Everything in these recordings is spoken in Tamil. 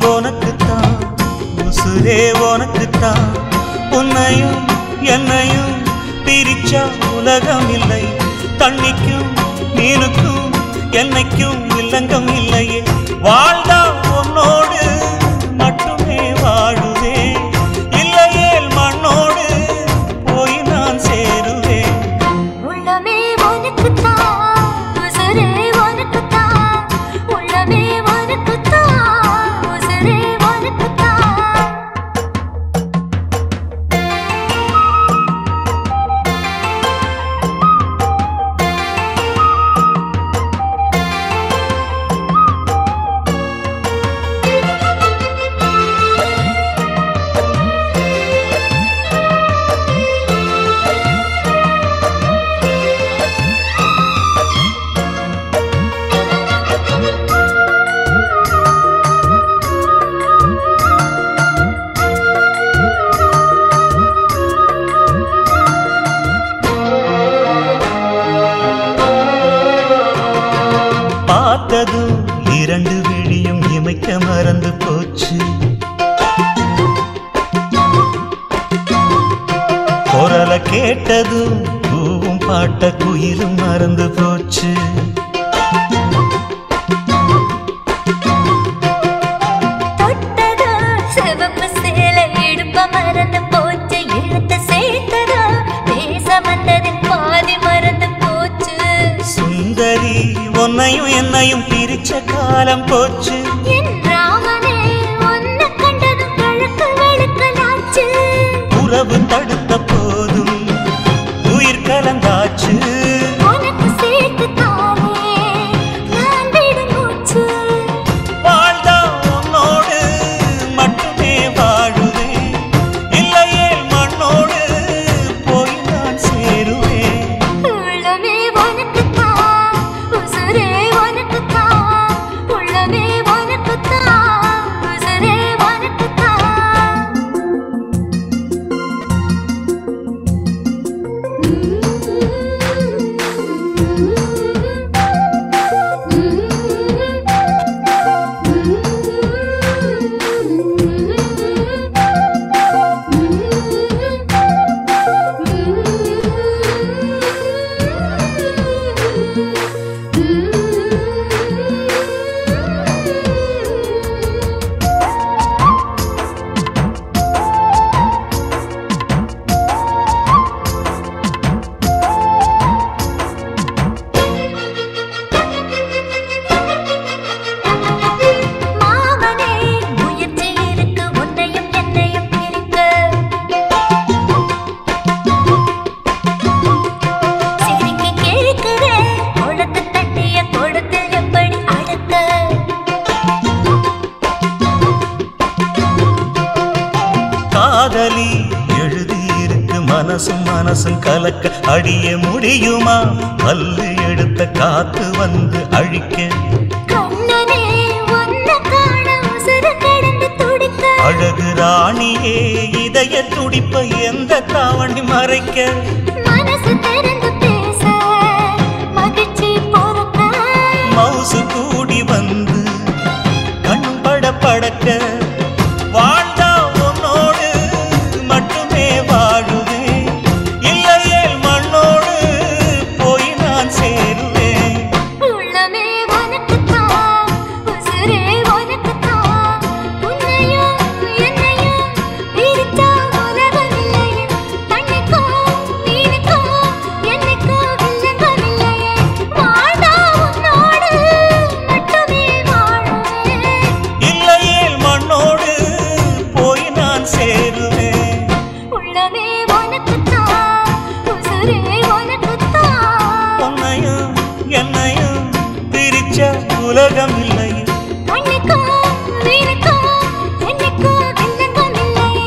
உனக்குத்தான் உசுரே உனக்குத்தான் உன்னையும் என்னையும் பிரிச்சா உலகம் இல்லை தண்ணிக்கும் மீனுக்கும் என்னைக்கும் இல்லங்கம் இல்லையே வாழ்ந்தா உன்னோடு மட்டுமே வாழுவேன் இல்லையேல் மண்ணோடு போய் நான் சேருவேன் உள்ளமே உனக்குத்தான் உசுரே உனக்குத்தான் உள்ளமே உனக்குத்தான் உசுரே உனக்குத்தான் பார்த்ததும் இரண்டு விழியும் இமைக்க மறந்து போச்சு குரலை கேட்டதும் பூவும் பாட்ட குயிலும் மறந்து போச்சு தொட்டதோ சிவப்பு சேலை இடுப்ப மறந்து போச்சு இழுத்து சேர்த்ததோ பேச வந்ததில் பாதி மறந்து போச்சு சுந்தரி உன்னையும் என்னையும் பிரிச்ச காலம் போச்சு என் ராமனே உன்னை கண்டதும் கழுக்கு வெளுக்கலாச்சு உறவு தடுத்த போதும் உயிர் கலந்தாச்சு உனக்கு சேர்த்து தானே நான் விடும் மூச்சு வாழ்ந்தா உன்னோடு மட்டுமே வாழுவேன் இல்லையே மண்ணோடு போய் நான் சேருவேன் உள்ளமே உனக்குத்தான் உசுரே உனக்குத்தான் உள்ளமே உனக்குத்தான் உசுரே உனக்குத்தான் மாமனே முயற்சி இருக்கு உன்னையும் என்னையும் பிரிக்க சிரிக்கி கேட்கிறேன் உனக்கு தண்ணிய கொடுத்து எப்படி அடக்க காதலி எழுதியிருக்கு மனசும் மனசும் கலக்க அடிய முடியுமா பல்லு எடுத்த காத்து வந்து அழிக்க கண்ணனே உன்னை காண உசுறு கடந்து துடிக்க அழகு ராணியே இதய துடிப்ப எந்த தாவணி மறைக்க மனசு திறந்து பேச மகிழ்ச்சி பொறுக்க மவுசு கூடி வந்து கண்பட படக்க வாழ்ந்தா உன்னோடு மட்டுமே வாழுவேன் இல்லையே மண்ணோடு போய் நான் சேருவேன் உள்ளமே உனக்குத்தான் உசுரே உனக்குத்தான் உன்னையும் என்னையும் பிரித்தா உலகம் இல்லையே தண்ணிக்கும் மீனுக்கும் என்னைக்கும் வில்லங்கம் இல்லையே வாழ்ந்தா உன்னோடு மட்டுமே வாழுவேன் இல்லையே மண்ணோடு போய் நான் சேருவேன் உள்ளமே உனக்குத்தான் உசுரே உனக்குத்தான் உன்னையும் என்னையும் பிரிச்ச உலகம் இல்லை தண்ணிக்கும் மீனுக்கும் என்னைக்கும் வில்லங்கம் இல்லையே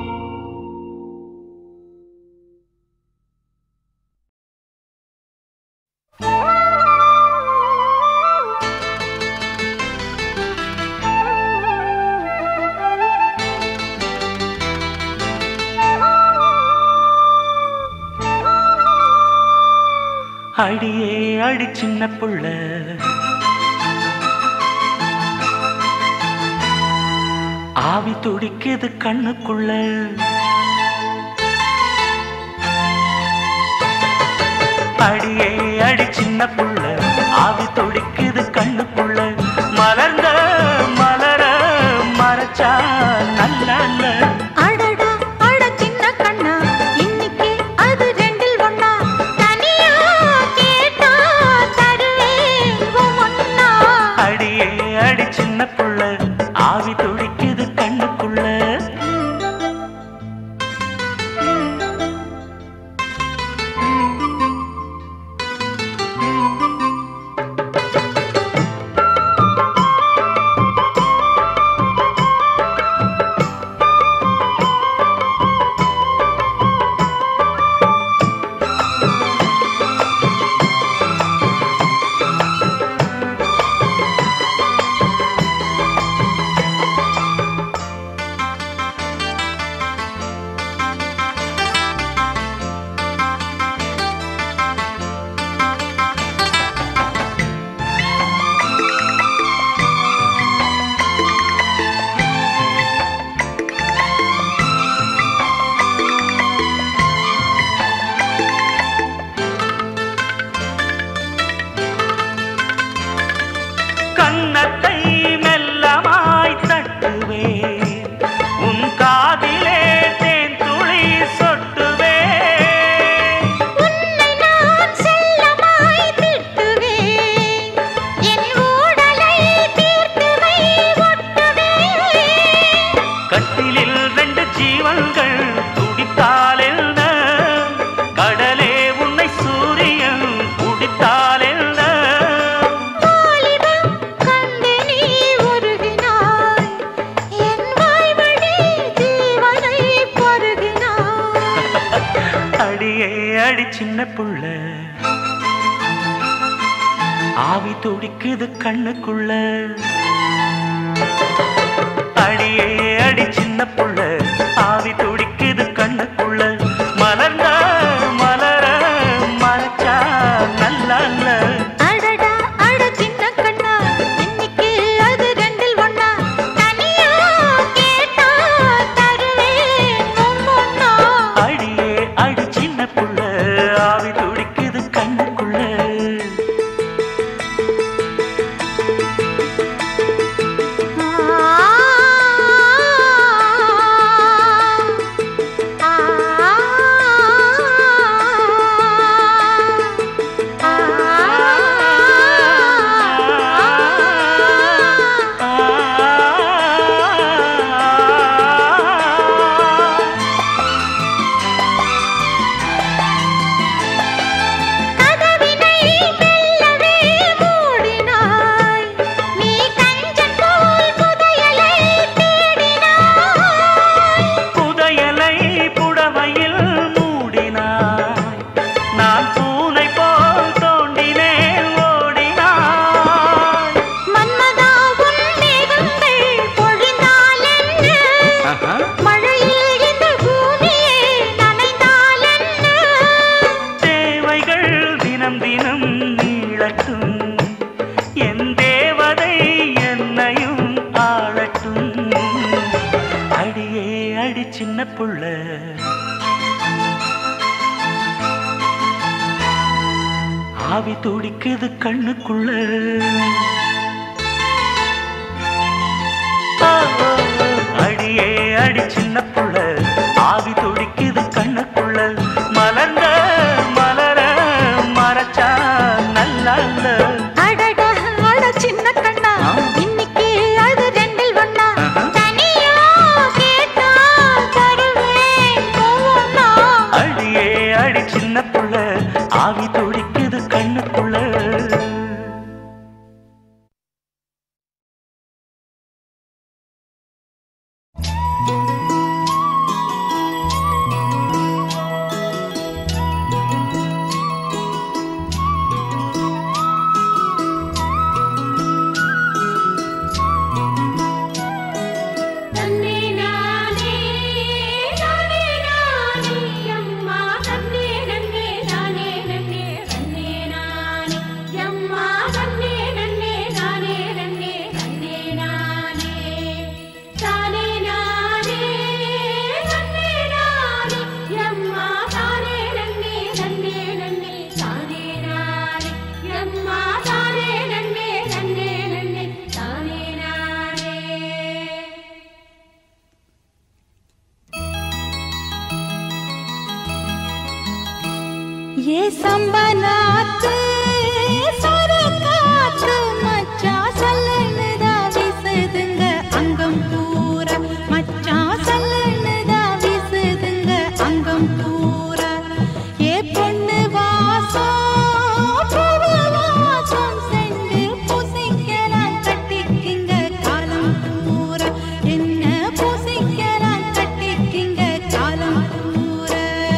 அடியே அடி சின்ன புள்ள ஆவி துடிக்குது கண்ணுக்குள்ள அடியே அடி சின்ன புள்ள ஆவி துடிக்குது கண்ணுக்குள்ள மலர்ந்த மலர மறைச்சா நல்ல அடடா அட சின்ன கண்ணா இன்னைக்கு அது ரெண்டில் ஒண்ணா தனியா கேட்டா தருவேன் ஒன்னா அடியே அடி சின்ன புள்ள ஆவி துடிக்குது கண்ணுக்குள்ள கன்னத்தை மெல்லமாய் தட்டுவேன் உன் காதிலே தேன் துளி சொட்டுவேன் உன்னை நான் செல்லமாய் திட்டுவேன் என் ஊடலை தீர்த்துவை ஒட்டுவேன் கட்டிலில் ரெண்டு ஜீவன்கள் துடித்தால் என்ன கடலே உன்னை சூரியன் குடித்தால் என்ன வாலிபம் கண்டு நீ உருகினாய் என் வாய்வழி ஜீவனை பருகினாய் அடியே அடி சின்ன புள்ள ஆவி துடிக்குது கண்ணுக்குள்ள அடியே அடி சின்ன புள்ள ஆவி துடிக்குது கண்ணுக்குள்ள மலர்ந்த மலர மறைச்சா நல்லா அடடா அட சின்ன கண்ணா இன்னைக்கு அது ரெண்டில் ஒண்ணா தனியா கேட்டா தருவேன் ஒவ்வொன்னா அடியே அடி சின்ன புள்ள ஆவி துடிக்குது கண்ணுக்குள்ள கதவினை மெல்லவே மூடினாய் நீ கஞ்சன் போல் புதையலை தேடினாய் புதையலை புடவையில் மூடினாய் நான் பூனை போல் தோண்டினேன் ஓடினாய் மன்மதா உன் மேகங்கள் பொழிந்தால் என்ன மழையில் இந்த பூமியே நனைந்தால் என்ன தேவைகள் தினம் தினம் நீளட்டும் என் தேவதை என்னையும் ஆளட்டும் அடியே அடி சின்ன புள்ள ஆவி துடிக்குது கண்ணுக்குள்ள அடியே அடி சின்ன புள்ள ஆவி துடிக்குது கண்ணுக்குள்ள மலர்ந்த மலர மறைச்சா நல்லா அடடா அட சின்ன கண்ணா இன்னைக்கு அது ரெண்டில் ஒண்ணா தனியா கேட்டா தருவேன் ஒவ்வொன்னா அடியே அடி சின்ன புள்ள ஆவி துடிக்குது கண்ணுக்குள்ள ஆ ஏ சம்பனாத்து சரக்காத்து மச்சா சல்லனுதா வீசுதுங்க அங்கம் பூரா மச்சா சல்லனுதா வீசுதுங்க அங்கம் பூரா ஏ பொண்ணு வாசம் பூவு வாசம் செண்டு பூசிக்கலாம் கட்டிக்கிங்க காலம் பூரா என்ன பூசிக்கலாம் கட்டிக்கிங்க காலம் பூரா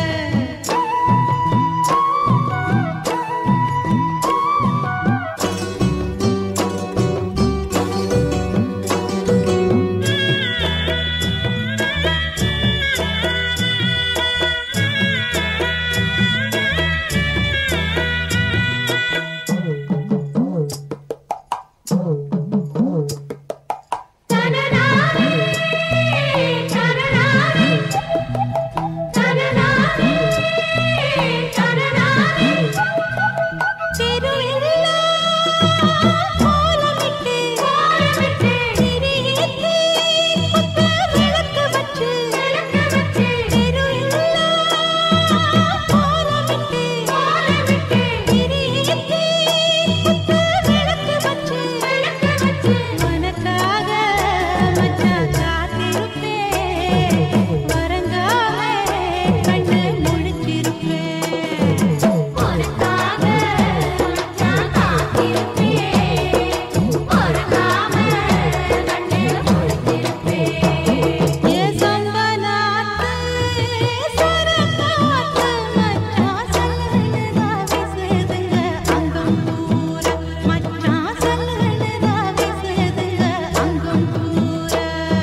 உனக்காக மச்சான் காத்திருப்பேன் வரங்காம கண்ணு முழிச்சிருப்பேன் உனக்காக மச்சான் காத்திருப்பேன் வரங்காம கண்ணு முழிச்சிருப்பேன் ஏ சம்பனாத்து சரக்காத்து மச்சான் சல்லனுதா வீசுதுங்க அங்கம் பூரா மச்சான் சல்லனுதா வீசுதுங்க அங்கம் பூரா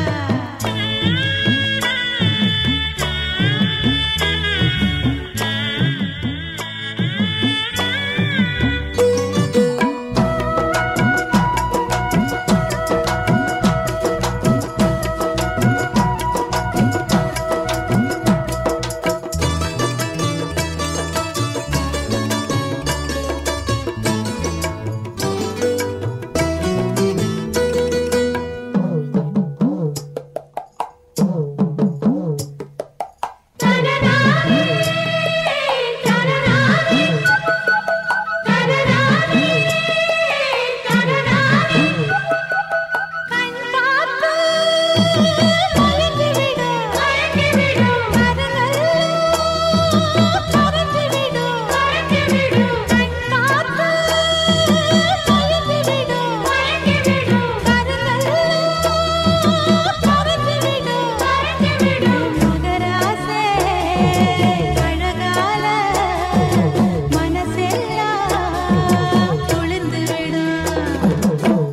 மனசெல்லாம் குளிர்ந்து விடும்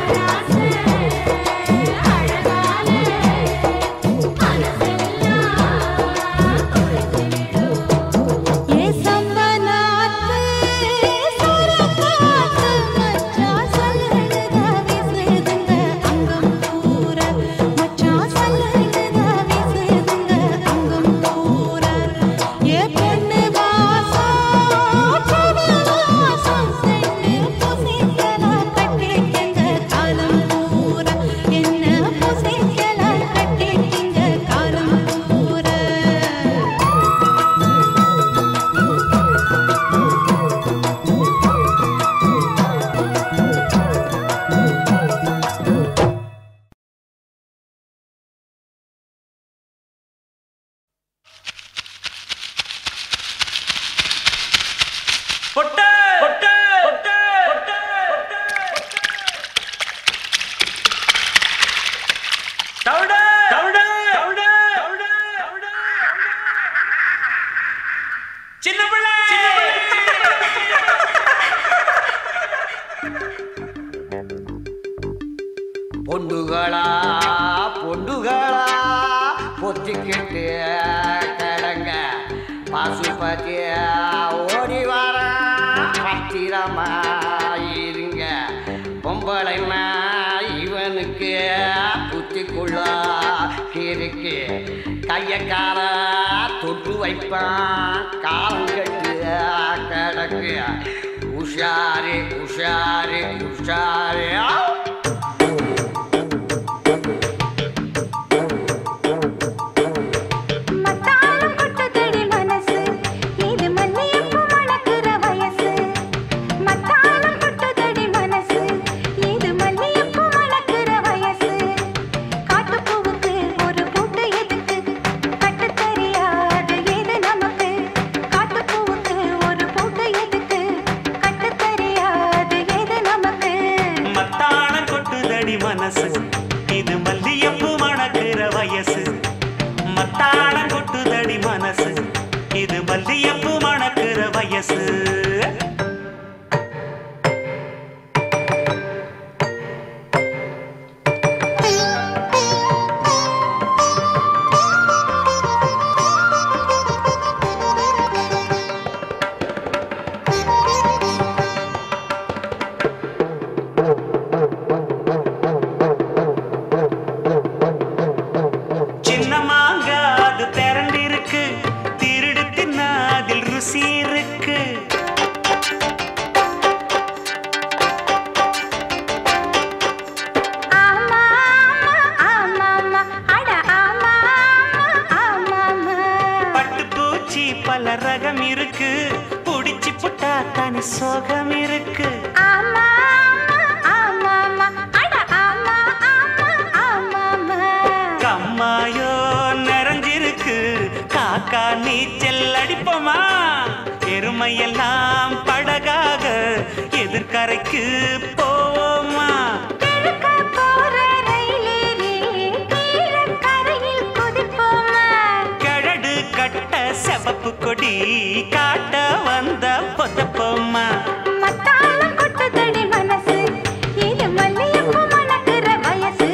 ஏ சம்பனாத்து சரக்காத்து மச்சான் சல்லனுதா வீசுதுங்க அங்கம் பூரா மச்சான் சல்லனுதா வீசுதுங்க அங்கம் பூரா ஏ பொண்ணு வாசம் பூவு வாசம் செண்டு பூசிக்கலாம் கட்டிக்கிங்க காலம் பூரா என்ன பூசிக்கலாம் கட்டிக்கிங்க காலம் பூரா பொட்டு பொட்டு பொட்டு பொட்டு தவிட தவிட தவிட தவிட தவிட சின்ன பிள்ளை பொண்டுகளா பொண்டுகளா பொத்திக்கிட்டு கிடங்க பசுபதி ஓடி வர பத்திரமா இருங்க பொம்பளைனா இவனுக்கு புத்திக்குள்ள இருக்கு கைய கால தொட்டு வைப்பான் காலம் கட்டு கிடக்கு உஷாரு உஷாரு உஷாரு மத்தாளம் கொட்டதடி மனசு இது மல்லியப்பூ வயசு சின்ன மாங்க அது திரண்டிருக்கு திருடு தின்னா அதில் ருசி இருக்கு ஆமா ஆமா ஆமா அட ஆமா ஆமா ஆமா பட்டு பூச்சி பல ரகம் இருக்கு புடிச்சு புட்டா தனி சோகம் இருக்கு ஆமா ஆமா ஆமா அட ஆமா ஆமா ஆமா கம்மாயோ நிறைஞ்சிருக்கு காக்கா நீச்சல் அடிப்போமா எருமையெல்லாம் படகாக எதிர்கரைக்கு போவோமா கிழக்க போற ரயிலேறி கீழக்கரையில் குதிப்போமா கழடு கட்ட செவப்பு கொடி காட்ட வந்த பொதப்போமா மத்தாளம் கொட்டுதடி மனசு இது மல்லியப்பூ மணக்கிற வயசு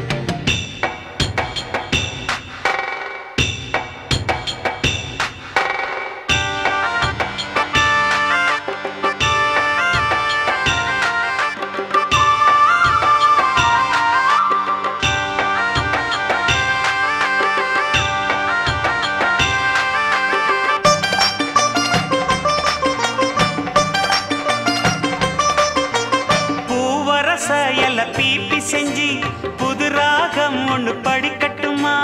பூவரச எல பீப்பி செஞ்சு புது ராகம் ஒண்ணு படிக்கட்டுமா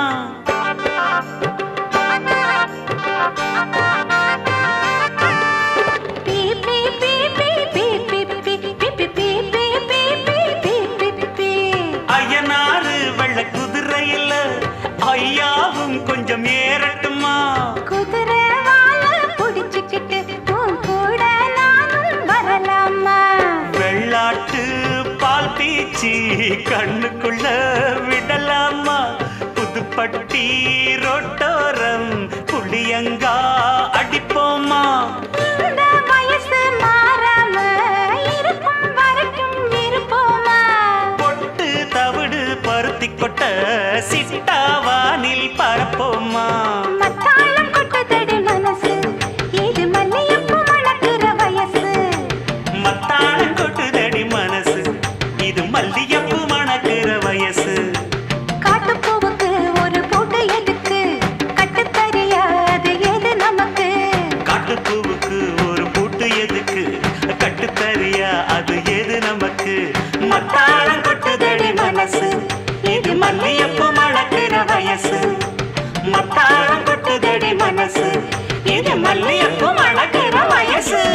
பீ பீ பீ பீ பீ பீ பீ பீ பீ பீ பீ பீ பீ பீ பீ பீ ஐயனாறு வெள்ள குதிரையில ஐயாவும் கொஞ்சம் ஏறட்டுமா குதிரை வால புடிச்சுக்கிட்டு உன் கூட நானும் வரலாமா வெள்ளாட்டு பால் பீச்சி கண்ணுக்குள்ள விடலாமா புதுப்பட்டி ரோட்டோரம் புளியங்கா அடிப்போமா இந்த வயசு மாறாம இருக்கும் வரைக்கும் இருப்போமா பொட்டு தவிடு பருத்தி கொட்ட சிட்டாவானில் பரப்போமா மத்தாளம் கொட்டுதடி மனசு இது மல்லியப்பூ மணக்கிற வயசு மத்தாளம் கொட்டுதடி மனசு இது மல்லியப்பூ மணக்கிற வயசு காட்டுப்பூவுக்கு ஒரு பூட்டு எதுக்கு கட்டுத் தெரியாது எது நமக்கு காட்டுப்பூவுக்கு ஒரு பூட்டு எதுக்கு கட்டுத்தறியா அது எது நமக்கு மத்தாளம் கொட்டுதடி மனசு இது மல்லியப்பூ மணக்கிற வயசு மத்தாளம் கொட்டுதடி மனசு இது மல்லியப்பூ மணக்கிற வயசு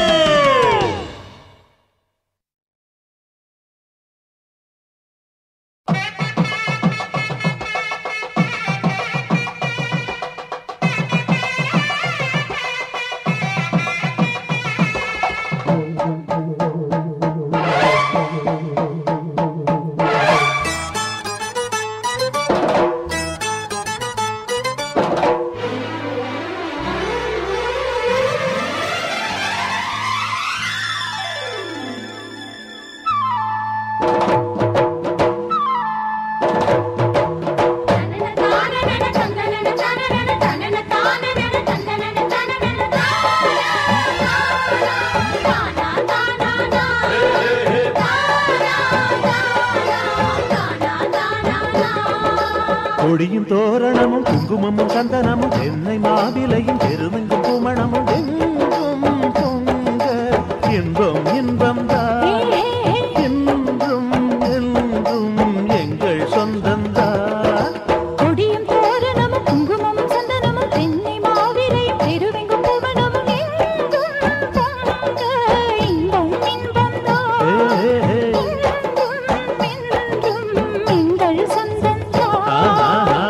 கொடியும் தோரணமும் குங்குமமும் சந்தனமும் தென்னை மாவிலையும் பெருமெங்கும் குமணமும் எங்கும் பொங்க இன்பம் இன்பம் தான் என்றும் என்றும் எங்கள் சொந்தந்தான் கொடியும் தோரணமும் குங்குமமும் சந்தனமும் தென்னை மாவிலையும் பெருவெங்கும் புவனமும் எங்கும் பொங்க இன்பம் இன்பம்தான். ஏ, ஏ, ஏ. என்றும் என்றும் எங்கள் சொந்தந்தான். ஆஹா.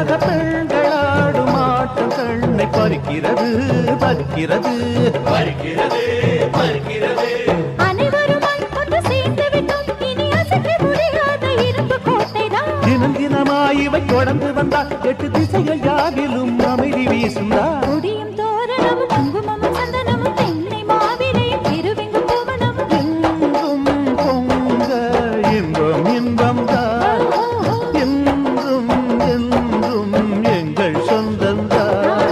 உலக பெண்களாடும் ஆட்டம் கண்ணை பறிக்கிறது பறிக்கிறது அனைவருமாய் ஒன்று சேர்ந்து விட்டோம் இனி அசைக்க முடியாத இரும்பு கோட்டைதான் தினம் தினமாய் இவை தொடர்ந்து வந்தால் எட்டு திசைகள் யாவிலும் அமைதி வீசுந்தா கொடியும் தோரணமும் குங்குமமும் சந்தனமும் தென்னை மாவிலையும் திருவெங்கும் பூவனமும் எங்கும் பொங்க இன்பம் இன்பம் தான் என்றும் என்றும் எங்கள் சொந்தந்தான்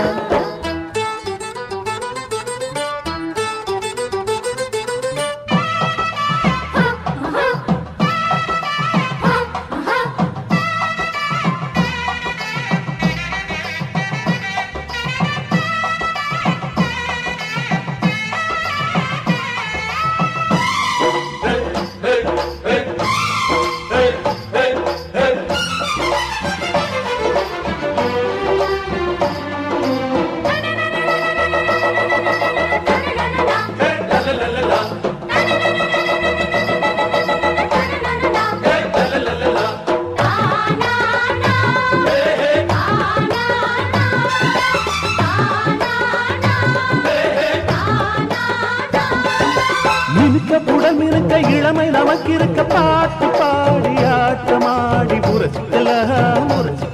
மினுக்க புடல் மினுக்க இளமை நமக்கு இருக்க பாட்டு பாடி ஆட்டமாடி முரசிக்கலாம்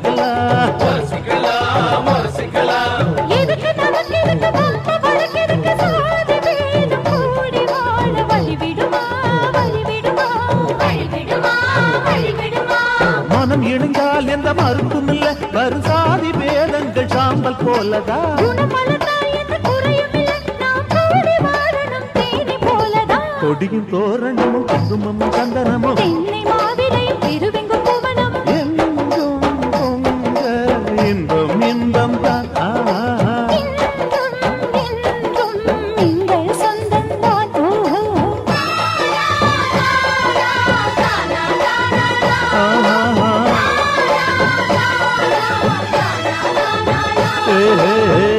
முரசிக்கலாம் எதுக்கு நமக்கு இதுக்கு வம்பு வழக்கு எதுக்கு சாதி வேணும் கூடி வாழ வழி விடுமா வழி விடுமா வழி விடுமா வழி விடுமா மனம் இணைந்தால் எந்த மருந்தும் இல்ல வரும் சாதி வேதங்கள் சாம்பல் போலதான் குணமலர்ந்தால் எந்த குறையும் இல்லை நாம் கூடி வாழணும் தேனி போலதான் கொடியும் தோரணமும் குங்குமமும் சந்தனமும் தென்னை மாவிலையும் திருவெங்கும் பூவனமும் எங்கும் பொங்க இன்பம் இன்பம் தான் ஆ, ஆ, ஆ. என்றும் என்றும் எங்கள் சொந்தம்தான் ஓஹோ ஆஹா. ஏ, ஏ, ஏ.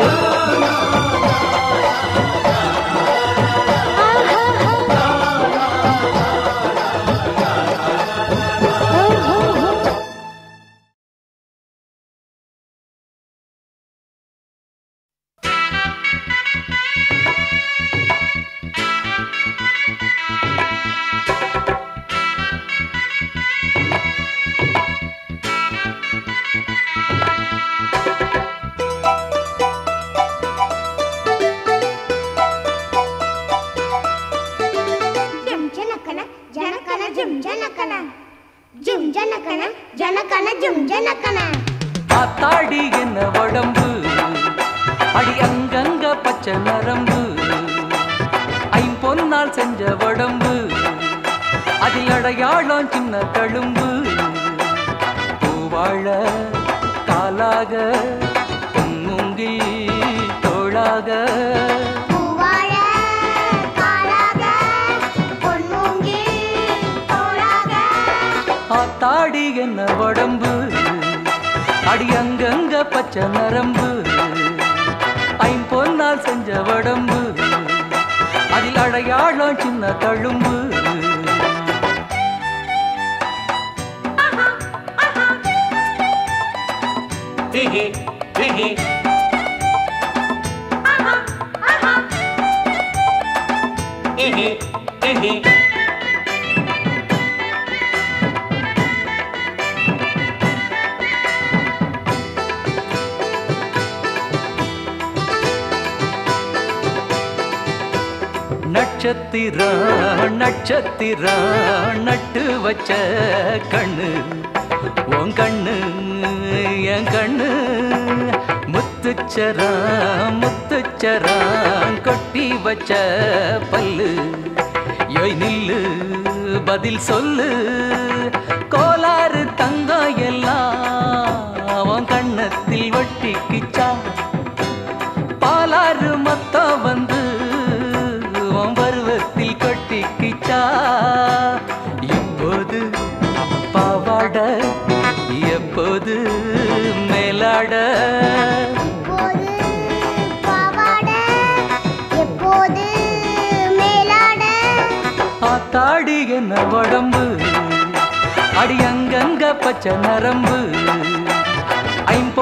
జుమ్ జనకన జనకన జుమ్ జనకన జుమ్ జనకన జనకన జుమ్ జనకన ஆத்தாடி என்ன உடம்பு அடி அங்கங்க பச்சை நரம்பு ஐம்பொன்னால் செஞ்ச உடம்பு அதில் அடையாளம் சின்ன தழும்பு பூவாழ காலாக பொன்முங்கில் தோளாக பூவாழ காலாக பொன்மூங்கி தோளாக ஆத்தாடி என்ன உடம்பு அடி அங்கங்க பச்சை நரம்பு ஐம்பொன்னால் செஞ்ச உடம்பு அதில் அடையாளம் சின்ன தழும்பு நட்சத்திரா நட்சத்திரா நட்டு வச்ச கண்ணு உன் கண்ணு என் கண்ணு முத்துச்சரா முத்துச்சரா கொட்டி வச்ச பல்லு யோய் நில்லு பதில் சொல்லு கோலாறு தங்கம் எல்லாம் உன் கண்ணத்தில் ஒட்டிக்கிச்சா பாலாறு மொத்தம் வந்து உன் பருவத்தில் கொட்டிக்கிச்சா இப்போது பாவாட எப்போது மேலாட எப்போது பாவாட எப்போது மேலாட ஆத்தாடி என்ன உடம்பு அடி அங்கங்க பச்சை நரம்பு ஐம்பொன்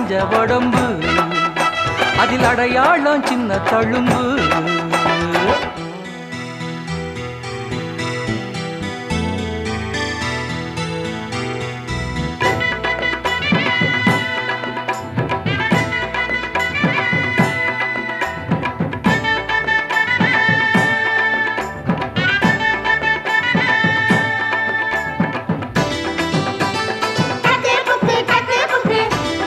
செஞ்ச உடம்பு அதில் அடையாளம் சின்ன தழும்பு டக்கு புக்கு டக்கு புக்கு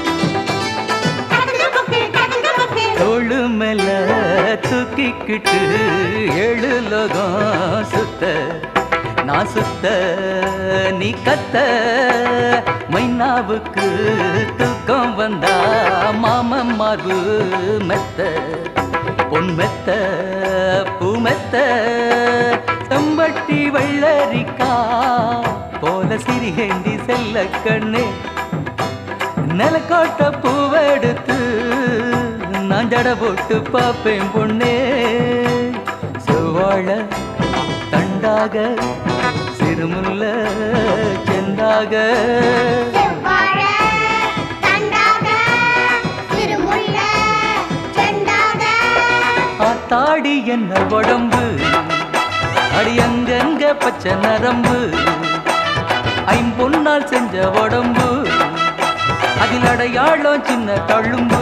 டக்கு புக்கு டக்கு புக்கு தோளு மேல தூக்கிக்கிட்டு ஏழு லோகம் சுத்த நான் சுத்த நீ கத்த மைனாவுக்கு தூக்கம் வந்தா மாமன் மார்பு மெத்த பொன் மெத்த பூ மெத்த செம்பட்டி வெள்ளரிக்கா போல சிறிகேந்தி செல்ல கண்ணே நிலக்காட்ட பூவெடுத்து நான் ஜட போட்டு பார்ப்பேன் பொண்ணே செவ்வாழ தண்டாக சிறுமுல்ல செந்தாக செவ்வாழ தண்டாக திருமுல்ல செண்டாக ஆத்தாடி என்ன உடம்பு அடி அங்கங்க பச்சை நரம்பு ஐம்பொன்னால் செஞ்ச உடம்பு அதில் அடையாளம் சின்ன தழும்பு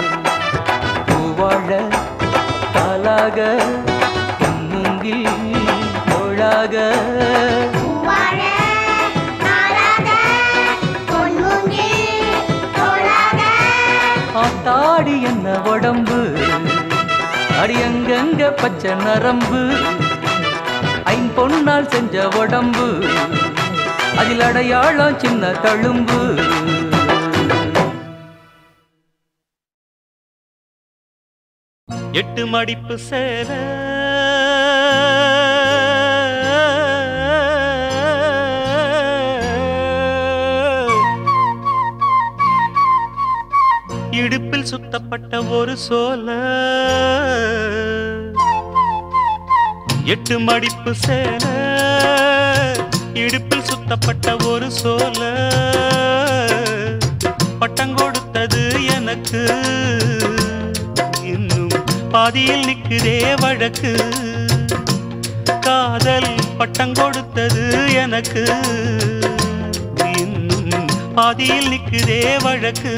பூவாழ காலாக பொன்முங்கி தோளாக பூவாழ நாளாக பொன்மூங்கில் தோளாக ஆத்தாடி என்ன உடம்பு அடி அங்கங்க பச்சை நரம்பு ஐம்பொன்னால் செஞ்ச உடம்பு அதில் அடையாளம் சின்ன தழும்பு எட்டு மடிப்பு சேல இடுப்பில் சுத்தப்பட்ட ஒரு சோல எட்டு மடிப்பு சேல இடுப்பில் சுத்தப்பட்ட ஒரு சோல பட்டம் கொடுத்தது எனக்கு இன்னும் பாதியில் நிற்குதே வழக்கு காதல் பட்டம் கொடுத்தது எனக்கு இன்னும் பாதியில் நிற்குதே வழக்கு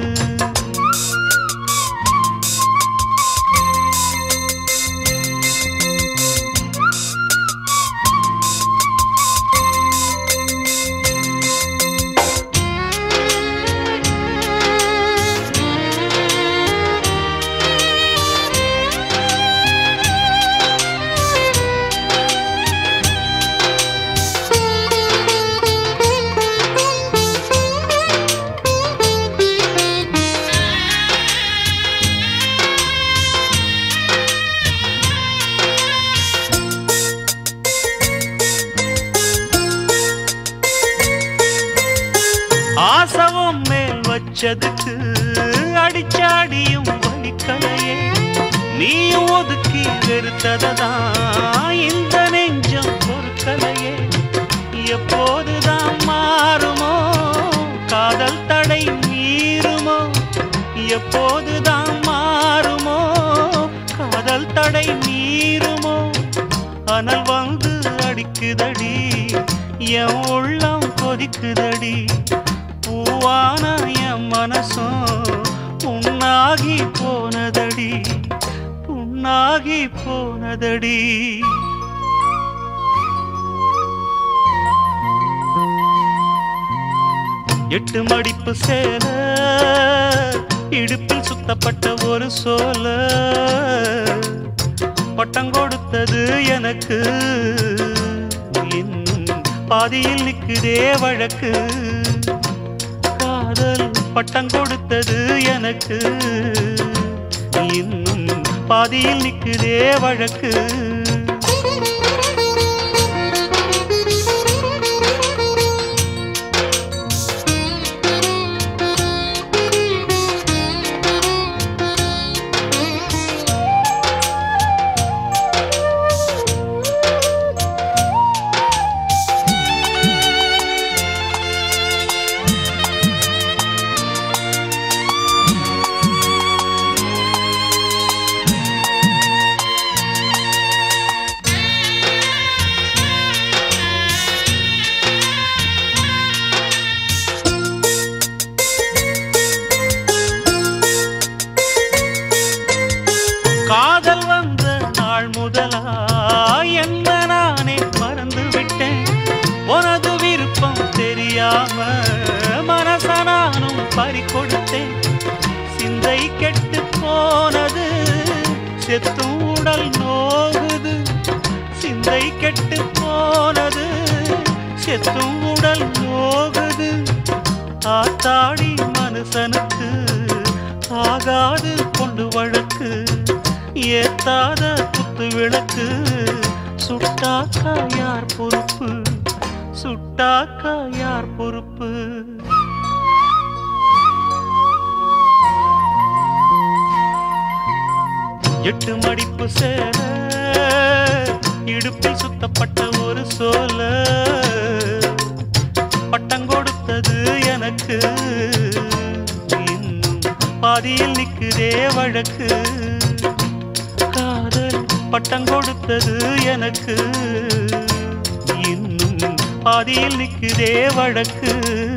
ஆசவம் மேல் வச்சதுக்கு அடிச்சாடியும் வலிக்கலையே நீயும் ஒதுக்கி வெறுத்ததான் இந்த நெஞ்சம் பொறுக்கலையே எப்போதுதான் மாறுமோ காதல் தடை மீறுமோ எப்போதுதான் மாறுமோ காதல் தடை மீறுமோ அனல் வந்து அடிக்குதடி என் உள்ளம் கொதிக்குதடி பூவான என் மனசும் புண்ணாகி போனதடி புண்ணாகி போனதடி எட்டு மடிப்பு சேல இடுப்பில் சுத்தப்பட்ட ஒரு சோல பட்டம் கொடுத்தது எனக்கு இன்னும் பாதியில் நிற்குதே வழக்கு காதல் பட்டம் கொடுத்தது எனக்கு இன்னும் பாதியில் நிற்குதே வழக்கு மனசே சிந்தை கெட்டு போனது செத்தும் உடல் நோகுது சிந்தை கெட்டு போனது செத்தும் உடல் நோகுது ஆத்தாடி மனுஷனுக்கு ஆகாது கொண்டு வழக்கு ஏத்தாத குத்து விளக்கு சுட்டாக்கா யார் பொறுப்பு சுட்டாக்கா யார் பொறுப்பு எட்டு மடிப்பு சேர இடுப்பில் சுத்தப்பட்ட ஒரு சோல பட்டம் கொடுத்தது எனக்கு இன்னும் பாதியில் நிக்குதே வழக்கு காதல் பட்டம் கொடுத்தது எனக்கு இன்னும் பாதியில் நிக்குதே வழக்கு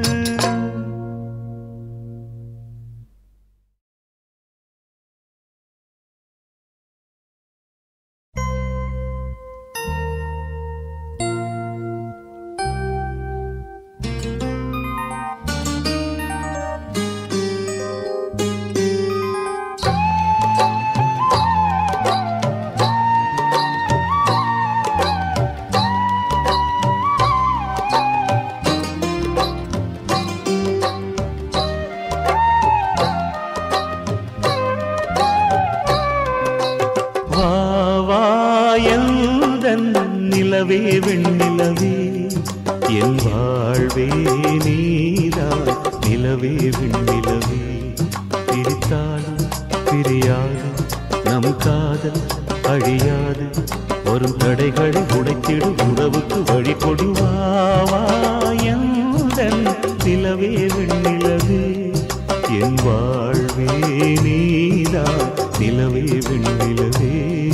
வா வா எந்தன் நிலவே வெண்ணிலவே என் வாழ்வே நீதான் நிலவே வெண்ணிலவே பிரித்தாலும் பிரியாது நம் காதல் அழியாது வரும் தடைகளை உடைத்திடும் உறவுக்கு வழி கொடுவா எந்தன் நிலவே வெண்ணிலவே என் வாழ்வே நீதான் நிலவே வெண்ணிலவே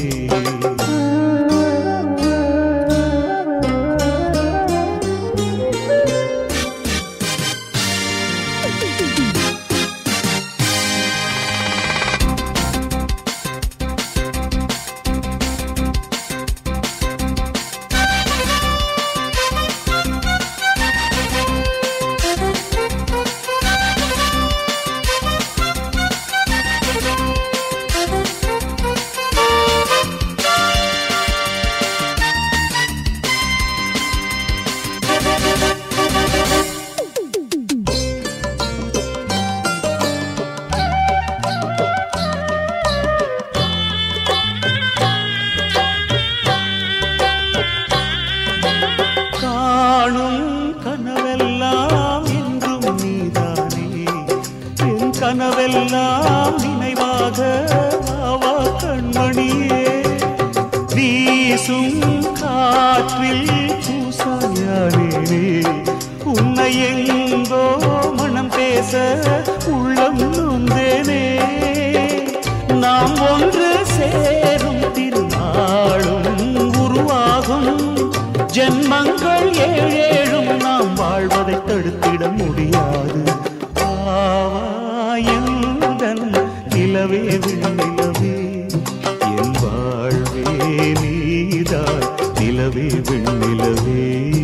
காணும் கனவெல்லாம் என்றும் நீதானே என் கனவெல்லாம் நினைவாக ஆவா கண்மணியே வீசும் காற்றில் பூசாயானே உன்னை எங்கோ மனம் பேச உள்ளம் நொந்தேனே நாம் ஒன்று சேரும் திருநாளும் உருவாகும் ஜென்மங்கள் ஏழேழும் நாம் வாழ்வதை தடுத்திட முடியாது ஆவாயந்தன் நிலவே விண்ணிலவே என் வாழ்வே நீதான் நிலவே விண்ணிலவே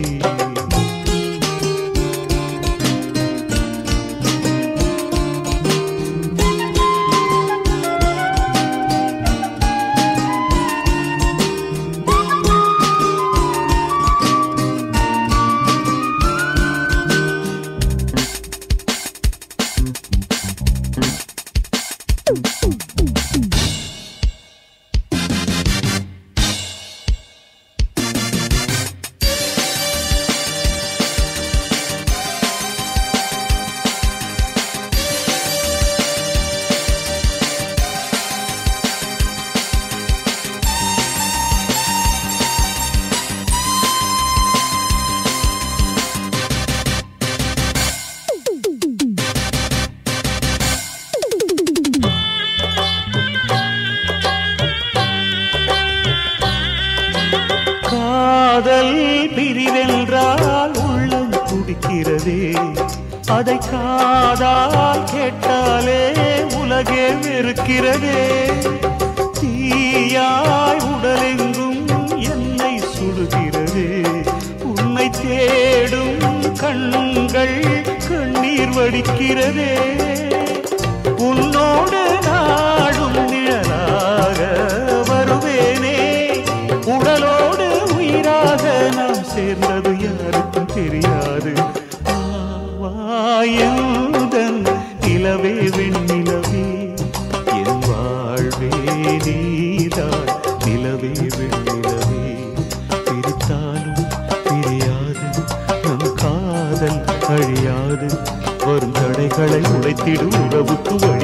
காதல் பிரிவென்றால் உள்ளம் துடிக்கிறதே அதை காதால் கேட்டாலே உலகே வெறுக்கிறதே தீயாய் உடலெங்கும் என்னை சுடுகிறதே உன்னை தேடும் கண்கள் கண்ணீர் வடிக்கிறதே முட்களை உடைத்திடு உறவுக்கு வழி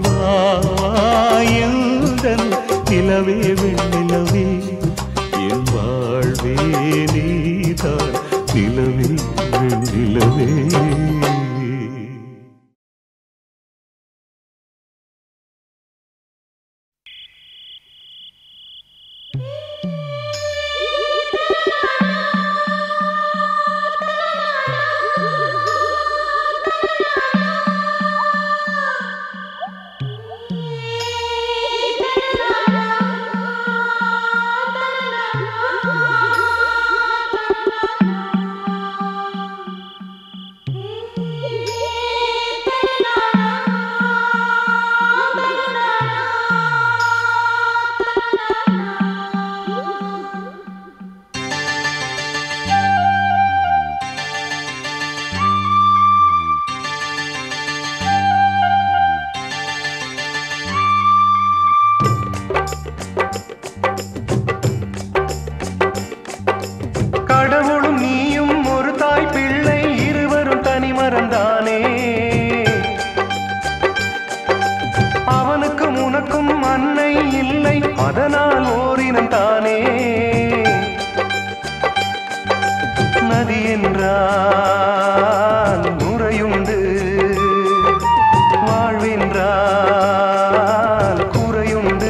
கொடுவாயந்தன் நிலவே வெண்ணிலவே என் வாழ்வே நீதான் நிலவே வெண்ணிலவே கடவுளும் நீயும் ஒரு தாய் பிள்ளை இருவரும் தனி மறந்தானே அவனுக்கும் உனக்கும் அன்னை இல்லை அதனால் ஓரினம் தானே நதி என்றால் நுரையுண்டு வாழ்வென்றால் குறையுண்டு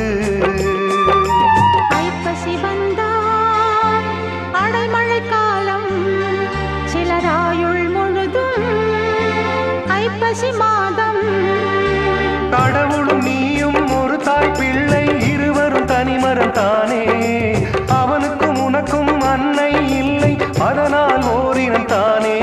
ஐப்பசி வந்தால் அடைமழை காலம் சிலராயுள் முழுதும் ஐப்பசி மாதம் கடவுளும் நீயும் ஒரு தாய் பிள்ளை இருவரும் தனிமரம் தானே அவனுக்கும் உனக்கும் அன்னை இல்லை அதனால் ஓரினம் தானே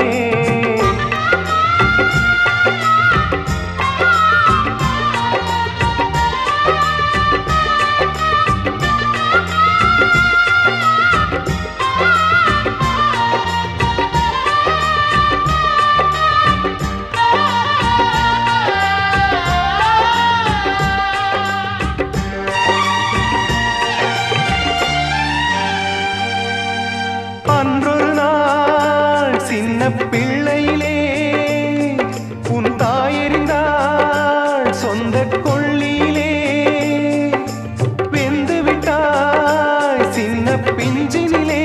அன்றொரு நாள் சின்ன பிள்ளையிலே உன் தாயெறிந்தாள் சொந்த கொள்ளியிலே வெந்து விட்டாய் சின்ன பிஞ்சினிலே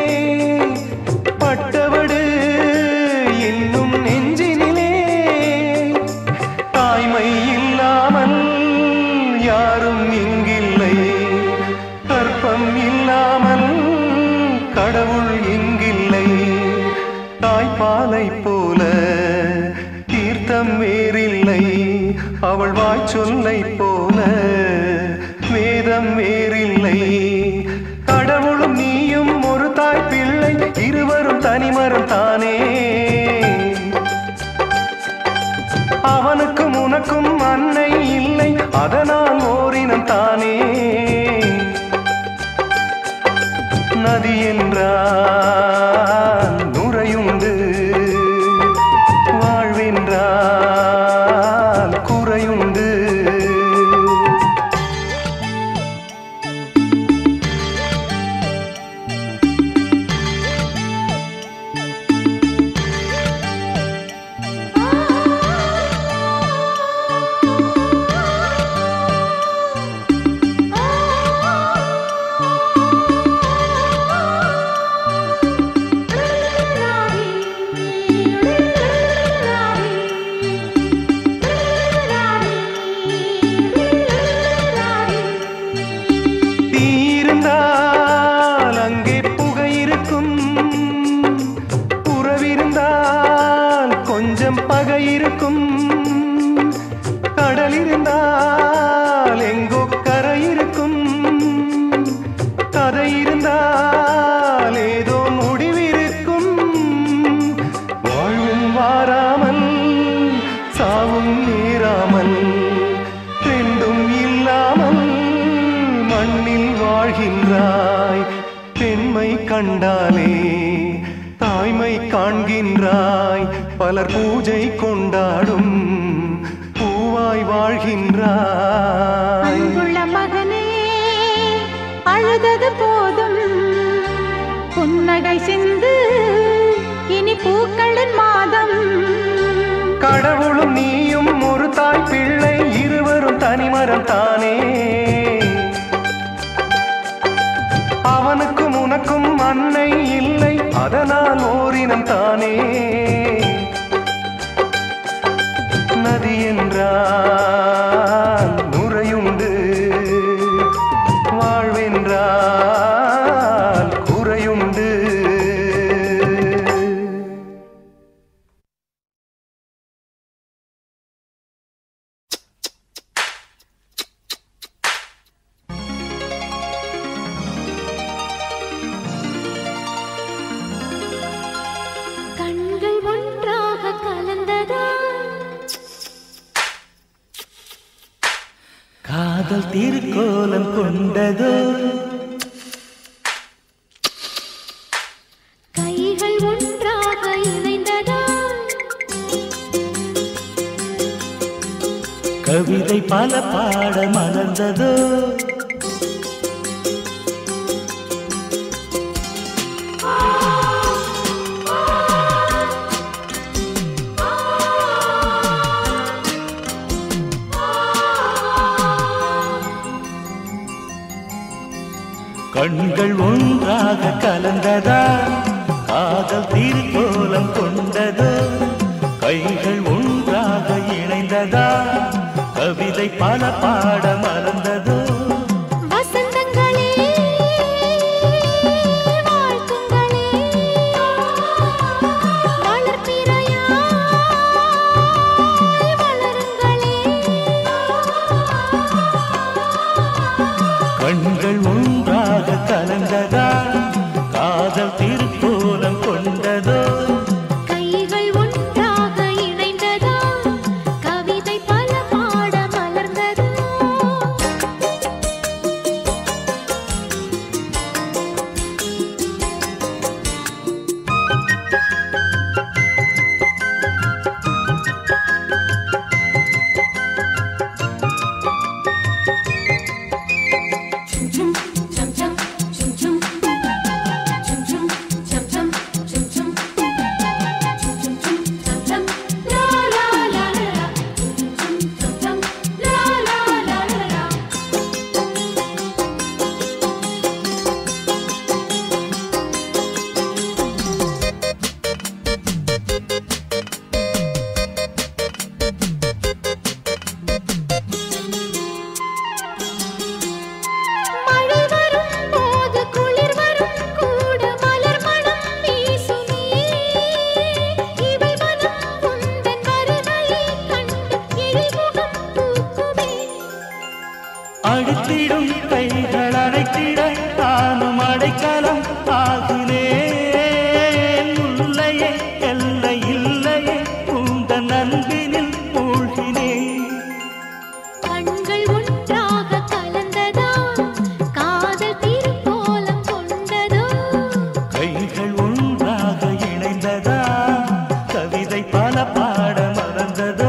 பட்டவடு இன்னும் நெஞ்சினிலே தாய்மை இல்லாமல் யாரும் இங்கில்லை கற்பம் இல்லாமல் கடவுள் இங்கில்லை தாய்ப்பாலை போல தீர்த்தம் வேறில்லை அவள் வாய் சொல்லை போல வேதம் வேறில்லை கடவுளும் நீயும் ஒரு தாய் பிள்ளை இருவரும் தனிமரம் தானே அவனுக்கும் உனக்கும் அன்னை இல்லை அதனால் ஓரினம் தானே நதி என்றால் நுரையுண்டு வாழ்வென்றால் குறையுண்டு தீர்ந்தால் அங்கே புகை இருக்கும் உறவிருந்தால் கொஞ்சம் பகை இருக்கும் கடல் இருந்தால் எங்கோ கரை இருக்கும் கதை இருந்தால் ஏதோ முடிவிருக்கும் வாழ்வும் வாராமல் சாவும் நேராமல் ரெண்டும் இல்லாமல் மண்ணில் வாழ்கின்றாய் பெண்மை கண்டாலே தாய்மை காண்கின்றாய் பலர் பூஜை கொண்டாடும் பூவாய் வாழ்கின்றாய் அன்புள்ள மகனே அழுதது போதும் புன்னகை சிந்து இனி பூக்களின் மாதம் கடவுளும் நீயும் காதல் திருக்கோலம் கொண்டதோ கைகள் ஒன்றாக இணைந்ததா கவிதை பல பாட மலர்ந்ததோ கண்கள் ஒன்றாக கலந்ததா காதல் திருக்கோலம் கொண்டதோ கைகள் ஒன்றாக இணைந்ததா கவிதை பல பாட மலர்ந்ததோ வசந்தங்களே வாழ்த்துங்களே வளர்ப்பிறையாய் வளருங்களே கண்கள் ஒன்றாக கலந்ததா காதல் திருக்கோலம் கொண்டதோ கைகள் ஒன்றாக இணைந்ததா கவிதை பல பாட மலர்ந்ததா மழை வரும் போது குளிர் வரும் கூட மலர் மனம் வீசுமே இவை மனம் உந்தன் வருகையை கண்டு எழில்முகம் பூக்குமே அழுத்திடும் கைகள் அடைத்திட நானும் அடைக்கலம் ஆகினேன் உள்ளையே எல்லை இல்லையே உந்தன் அன்பினில் மூழ்கினேன் கண்கள் ஒன்றாக கலந்ததா காதல் திருக்கோலம் கொண்டதோ கைகள் ஒன்றாக இணைந்ததா கவிதை பல பாட மறந்ததோ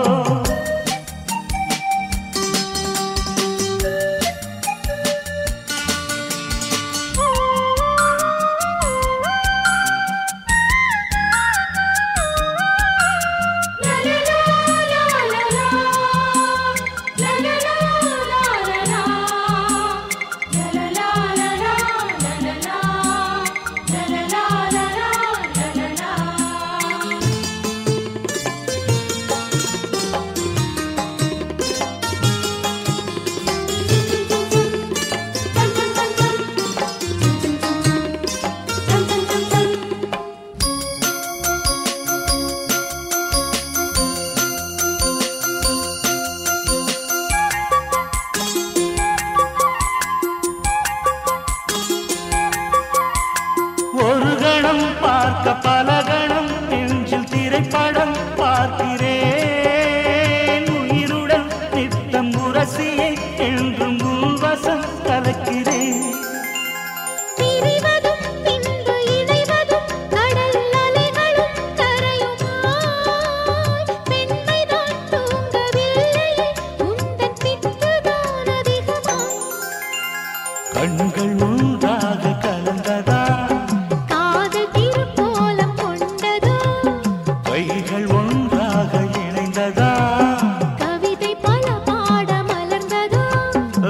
ஒரு கணம் பார்க்க பல கணம் நெஞ்சில் திரைப்படம் பார்க்கிறேன் உயிருடன் நித்தம் உரசியை என்றும் உள்வசம் கலக்கிறேன் பிரிவதும் பின்பு இணைவதும் கடல் அலைகளும் கரையுமாய் பெண்மைதான் தூங்கவில்லையே உந்தன் பித்துதான் அதிகமாய் கண்கள் ஒன்றாக கலந்ததா காதல் திருக்கோலம் கொண்டதோ கைகள் ஒன்றாக இணைந்ததா கவிதை பல பாட மலர்ந்ததோ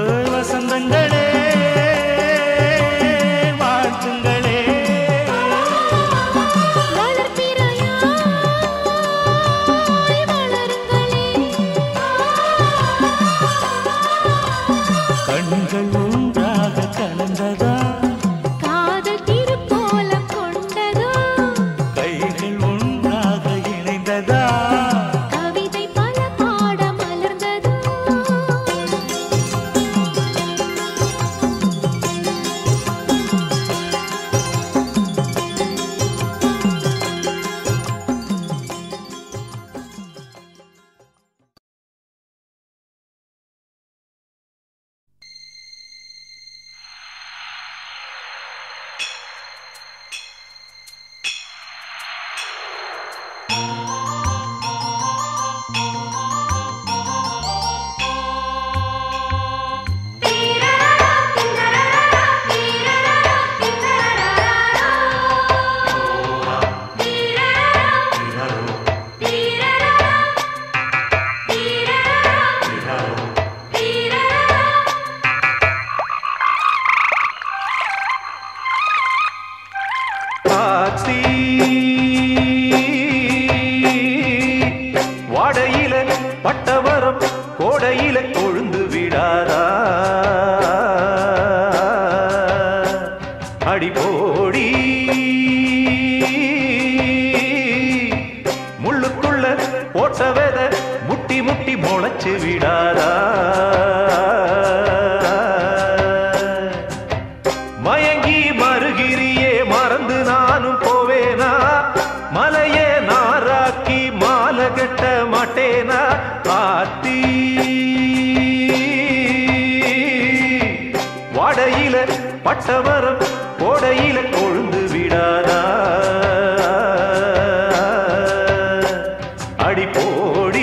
வடையில கொழுந்து விடாதா அடிபோடி முள்ளுக்குள்ள போட்ட வித முட்டி முட்டி முளைச்சு விடாதா மயங்கி மறுகிரியே மறந்து நானும் போவேனா மலையே நாராக்கி மாலை கட்ட மாட்டேனா ஆத்தி வாடையில பட்டமரம் கோடையில கொழுந்து விடாதா அடிப்போடி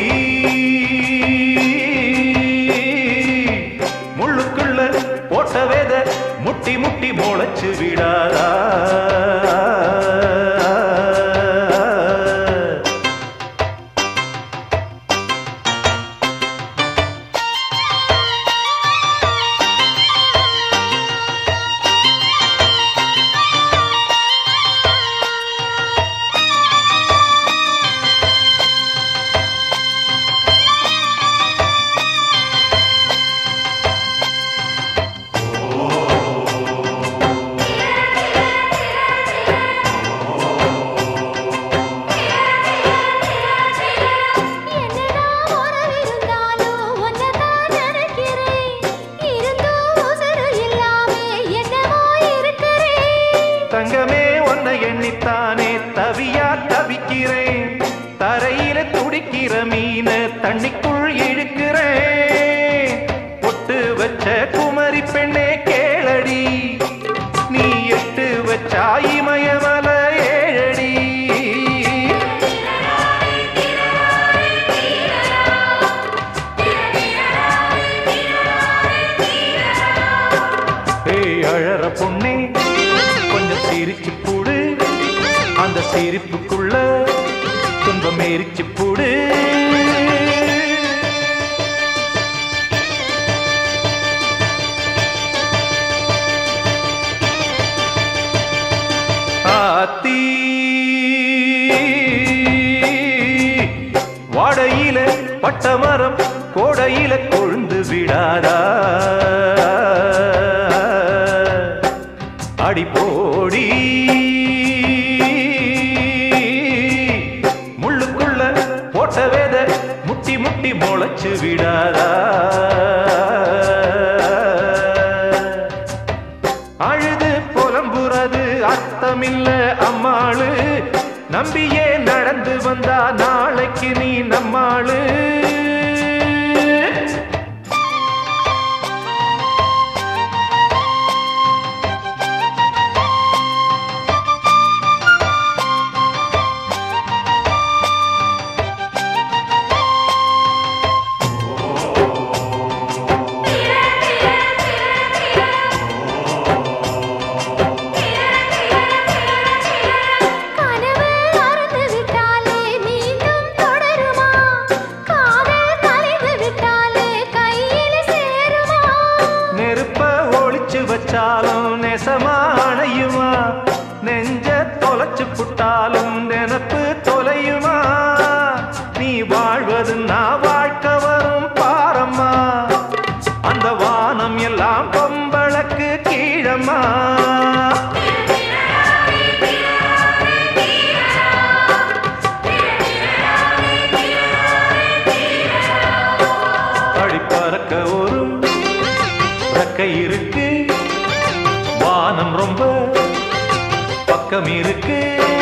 முள்ளுக்குள்ள போட்ட வேத முட்டி முட்டி முளைச்சு விடாதா என்னதான் உறவிருந்தாலும் உன்னைத்தான் நினைக்கிறேன். இருந்தும் உசுரு இல்லாம என்னவோ இருக்கிறேன். தங்கமே உன்னை எண்ணித்தானே தவியா தவிக்கிறேன் தரையில துடிக்கிற மீன தண்ணிக்குள் இழுக்கிறேன் பொட்டு வச்ச குமரி பெண்ணே கேளடி நீ எட்டு வச்சா இமயமல ஏழடி ஏய் அழற பொண்ணே கொஞ்சம் சிரிச்சு போடு அந்த சிரிப்புக்குள்ள துன்பம் எரிச்சு போடு ஆத்தி வாடையில பட்டமரம் கோடையில கொழுந்து விடாதா அடிப்போடி முள்ளுக்குள்ள போட்ட வேத முட்டி முட்டி முளைச்சு விடாதா அழுது புலம்புறது அர்த்தமில்ல அம்மாளு நம்பியே நடந்து வந்தா நாளைக்கு நீ நம்மாளு கனவு அறுந்து விட்டாலே மீண்டும் தொடருமா? காதல் கலைந்து விட்டாலே கையில் சேருமா? நெருப்ப ஒளிச்சு வச்சாலும் நெசமா அணையுமா நெஞ்ச தொலைச்சு புட்டாலும் நினப்பு தொலையுமா நீ வாழ்வது நான் வாழ்க்க வரும் பாரம்மா அந்த வானம் எல்லாம் பொம்பளக்கு கீழம்மா அடி பறக்க ஒரு ரெக்கை இருக்கு வானம் ரொம்ப பக்கம் இருக்கு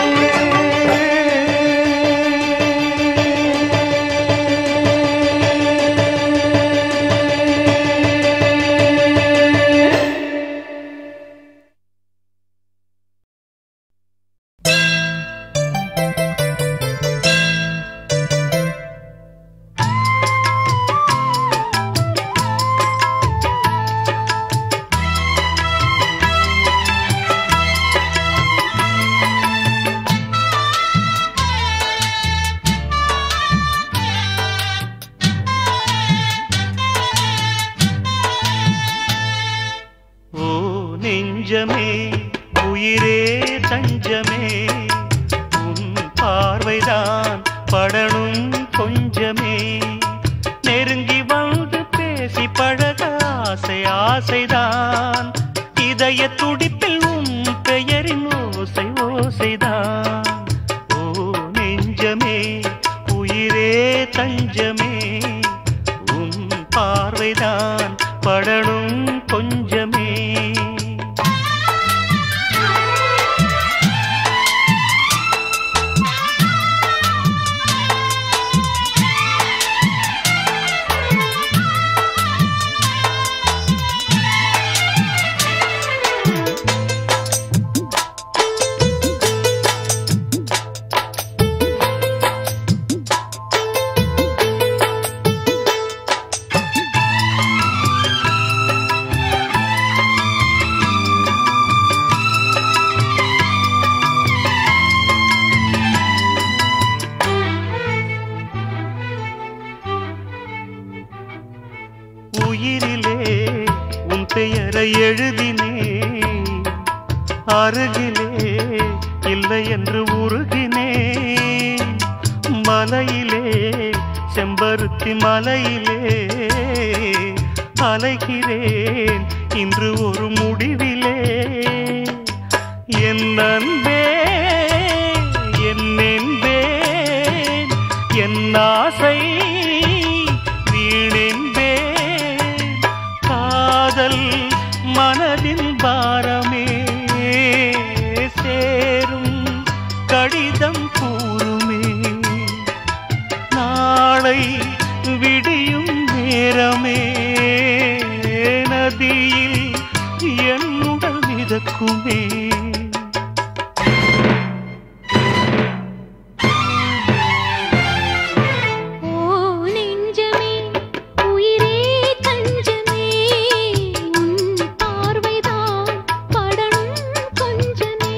ஓ நெஞ்சமே உயிரே தஞ்சமே உன் பார்வைதான் படணும் கொஞ்சமே நெருங்கி வந்து ஆசைதான் இதய துடிப்பில் உன் பெயரின் ஓசை ஓசைதான் ஓ நெஞ்சமே உயிரே தஞ்சமே உன் பார்வைதான் படணும் கொஞ்சமே உயிரிலே உன் பெயரை எழுதினேன் அருகிலே இல்லை என்று உருகினேன் மலையிலே செம்பருத்தி மலையிலே அலைகிறேன் இன்று ஒரு முடிவிலே என் அன்பே என் என்பேன் என் ஆசை வீணென்பேன் காதல் மனதின் பாரமே சேரும் கடிதம் கூறுமே நாளை விடியும் நேரமே நதியில் என்னுடல் மிதக்குமே ஓ நெஞ்சமே உயிரே தஞ்சமே உன் பார்வைதான் படணும் கொஞ்சமே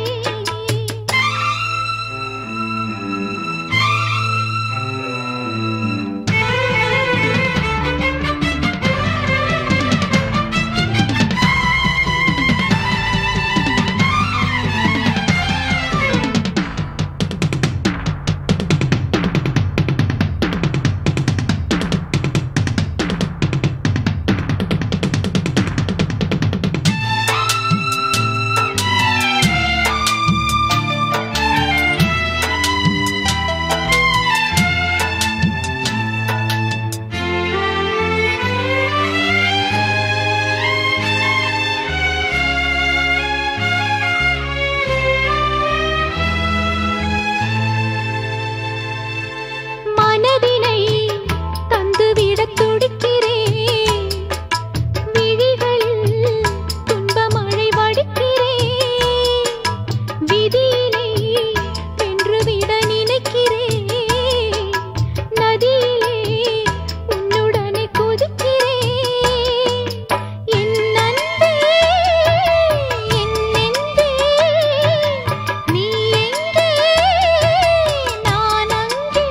மனதினை தந்துவிடத் துடிக்கிறேன் விழிகளில் துன்பமழை வடிக்கிறேன் விதியினை வென்றுவிட நினைக்கிறேன் நதியிலே உன்னுடனே குதிக்கிறேன் என் அன்பே என் நெஞ்சே நீ எங்கே நான் அங்கே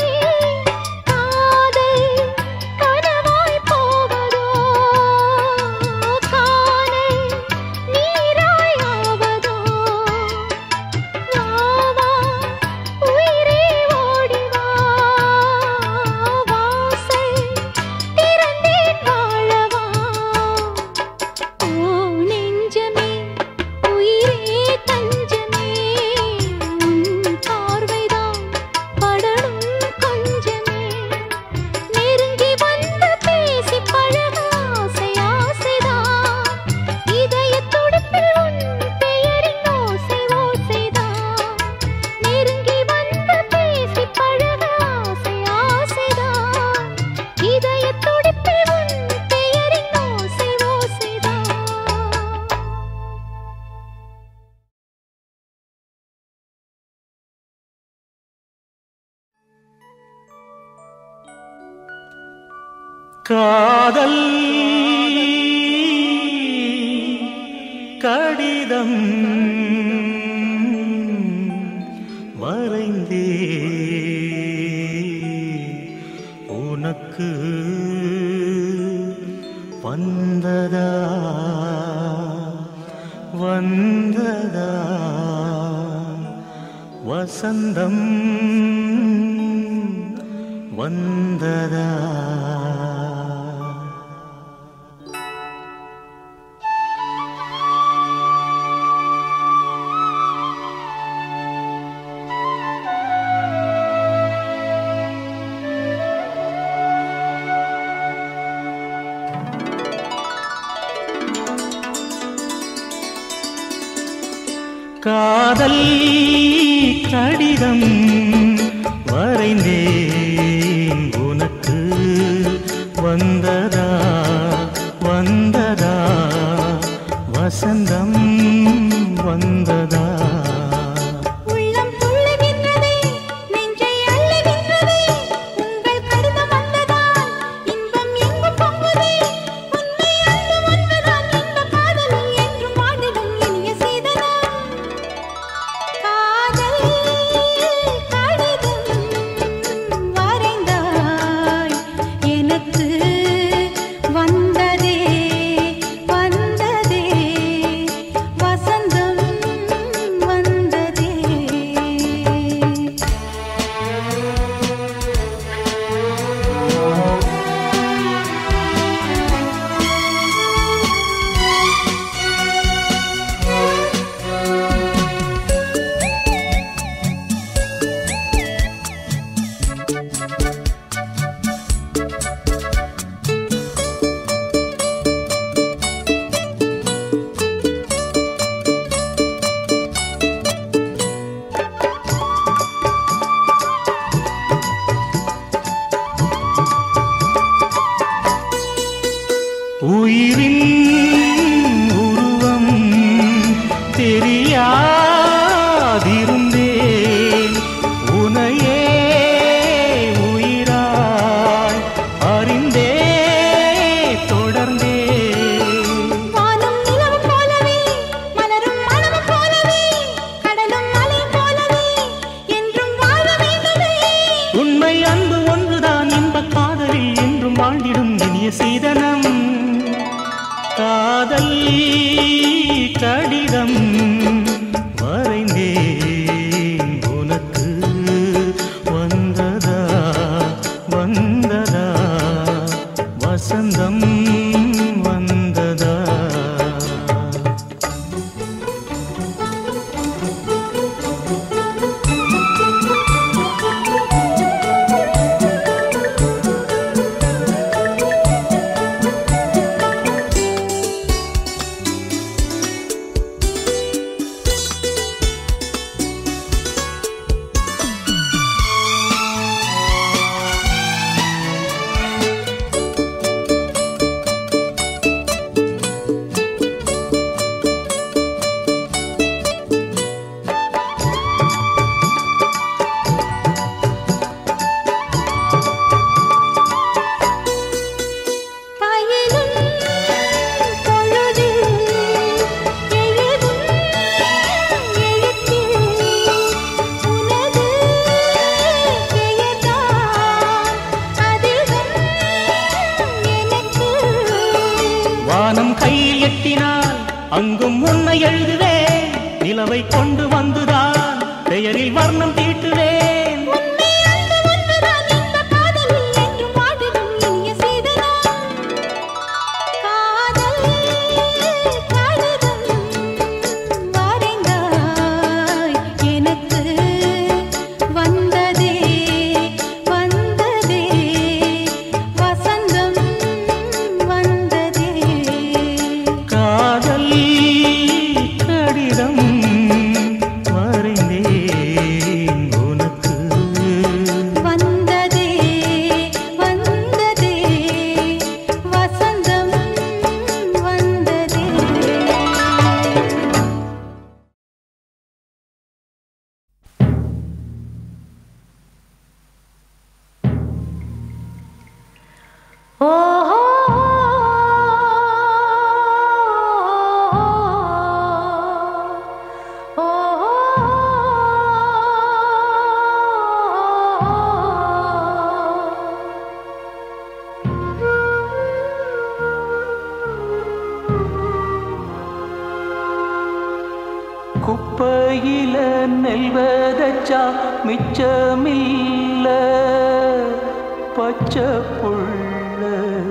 காதல் கனவாய் போவதோ காணல் நீராய் ஆவதோ வாவா உயிரே ஓடிவா வாசல் திறந்தேன் வாழவா ஓ நெஞ்சமே உயிரே தஞ்சமே உன் பார்வைதான் படணும் கொஞ்சமே நெருங்கி வந்து பேசி பழக ஆசை ஆசைதான் இதயத் துடிப்பில் உன் பெயரின் ஓசை ஓசைதான் நெருங்கி வந்து பேசி பழக ஆசை ஆசைதான் இதயத் துடிப்பில் உன் பெயரின் ஓசை ஓசைதான் காதல் கடிதம் வரைந்தே உனக்கு வந்ததா வந்ததா வசந்தம் வந்ததா காதல் கடிதம் வரைந்தேன் உனக்கு வந்ததா வந்ததா வசந்தம் வந்ததா உள்ளம் துள்ளுகின்றதே நெஞ்சை அள்ளுகின்றதே உங்கள் கடிதம் வந்ததால் இன்பம் எங்கு பொங்குதே உண்மை அன்பு வந்ததால் இந்த காதலில் என்றும் வாழ்ந்திடும் இனிய சீதனம் காதல் கடிதம் வரைந்தாய் எனக்கு வந்ததே வந்ததே வசந்தம் வந்ததே உயிரின் உருவம் தெரியாதிருந்தேன் உனையே உயிராய் அறிந்தே தொடர்ந்தேன் வானம் நிலவு போலவே மலரும் மனமும் போலவே கடலும் மலை போலவே என்றும் வாழ வேண்டுமே உண்மை அன்பு ஒன்றுதான் இன்ப காதலில் என்றும் வாழ்ந்திடும் இனிய சீதனம் காதல் கடிதம் வரைந்தேன் உனக்கு வந்ததா வந்ததா வசந்தம் வந்ததா பயிலும் பொழுதில் எழுதும் எழுத்தில் உனது பெயர்தான் அதிகம் எனக்கு வானம் கையில் எட்டினால் அங்கும் உன்னை எழுதுவேன் நிலவை கொண்டு வந்துதான் பெயரில் வர்ணம் தீட்டுவேன் உண்மை அன்பு ஒன்றுதான் இந்த காதலில் என்றும் வாழ்ந்திடும் இனிய சீதனம் காதல் கடிதம் வரைந்தாய் எனக்கு வந்ததே வந்ததே வசந்தம் வந்ததே காதல் கடிதம் வரைந்தேன் உனக்கு வந்ததே வந்ததே வசந்தம் வந்ததே குப்பையில நெல் விதைச்சா மிச்சமில்ல பச்சை புள்ள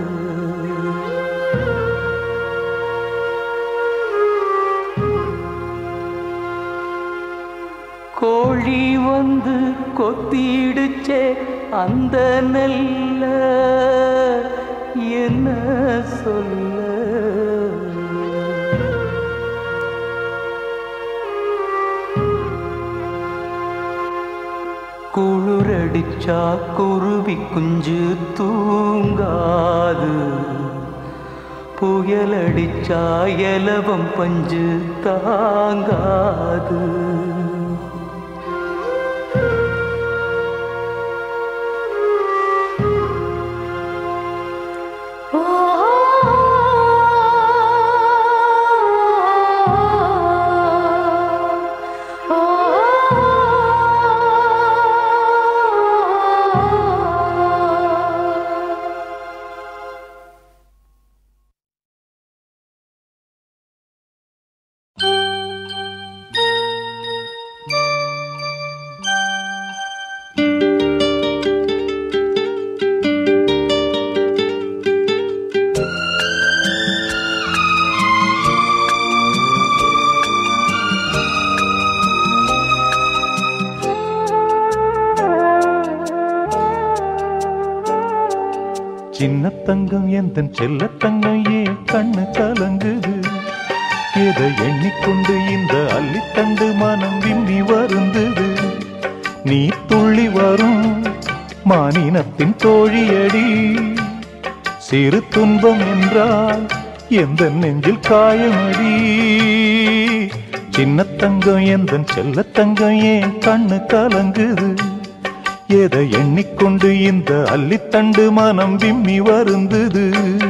கோழி வந்து கொத்திடுச்சே அந்த நெல்ல என்ன சொல்ல புயலடிச்சா குருவி குஞ்சு தூங்காது புயலடிச்சா எலவம் பஞ்சு தாங்காது சின்ன தங்கம் எந்த செல்ல தங்கம் ஏன் கண்ணு கலங்குது எதை எண்ணிக்கொண்டு இந்த அள்ளித்தண்டு மனம் விம்மி வருந்தது நீ துள்ளி வரும் மானினத்தின் தோழியடி சிறு துன்பம் என்றால் எந்த நெஞ்சில் காயமடி சின்ன தங்கம் எந்த செல்ல தங்கம் ஏன் கண்ணு கலங்குது எதை எண்ணிக்கொண்டு இந்த அள்ளித்தண்டு மனம் விம்மி வருந்தது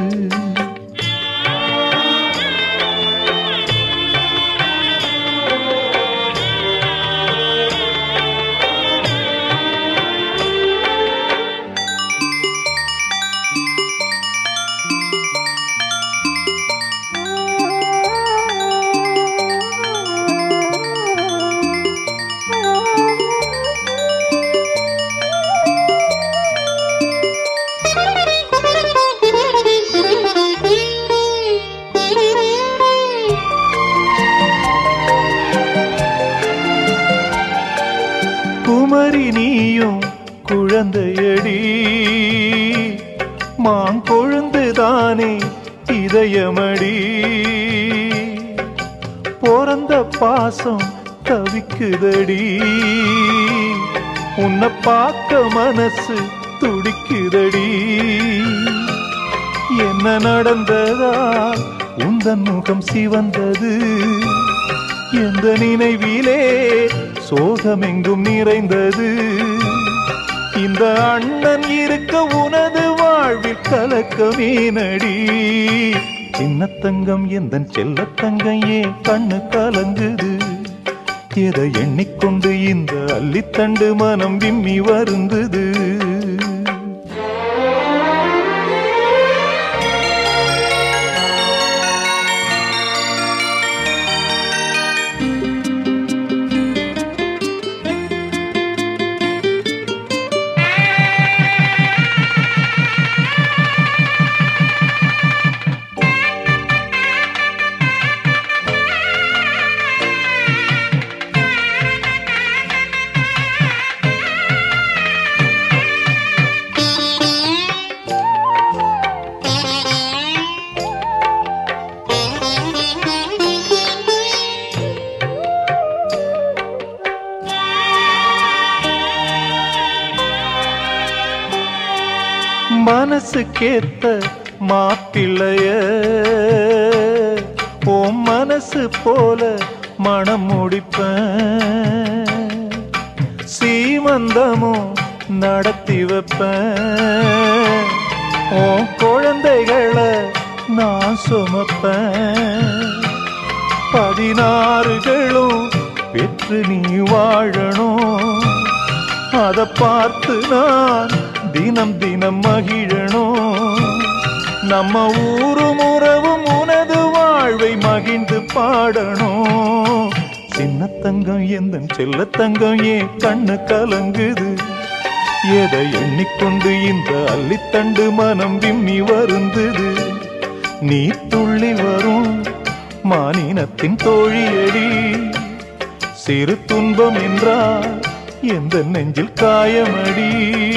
குமரி நீயும் குழந்தையடி மாங்கொழுந்துதானே இதயமடி பிறந்த பாசம் தவிக்குதடி உன்னை பார்க்க மனசு துடிக்குதடி என்ன நடந்ததா உந்தன் முகம் சிவந்தது எந்த நினைவிலே சோகமெங்கும் நிறைந்தது இந்த அண்ணன் இருக்க உனது வாழ்வில் கலக்கமே நடி சின்னத்தங்கம் எந்த செல்லத்தங்கம் ஏன் கண்ணு கலங்குது எதை எண்ணிக்கொண்டு இந்த அள்ளித்தண்டு மனம் விம்மி வருந்தது மனசுக்கேத்த மாப்பிள்ளைய உன் மனசு போல மனம் முடிப்பேன் சீமந்தமும் நடத்தி வைப்பேன் உன் குழந்தைகளை நான் சுமப்பேன் பதினாறுகளும் பெற்று நீ வாழணும் அத பார்த்து நான் தினம் தினம் மகிழணும் நம்ம ஊரும் உறவும் உனது வாழ்வை மகிழ்ந்து பாடணும் சின்ன தங்கம் எந்த செல்ல தங்கம் ஏன் கண்ணு கலங்குது எதை எண்ணிக்கொண்டு இந்த அள்ளித்தண்டு மனம் விம்மி வருந்தது நீ துள்ளி வரும் மானினத்தின் தோழியடி சிறு துன்பம் என்றால் எந்த நெஞ்சில் காயமடி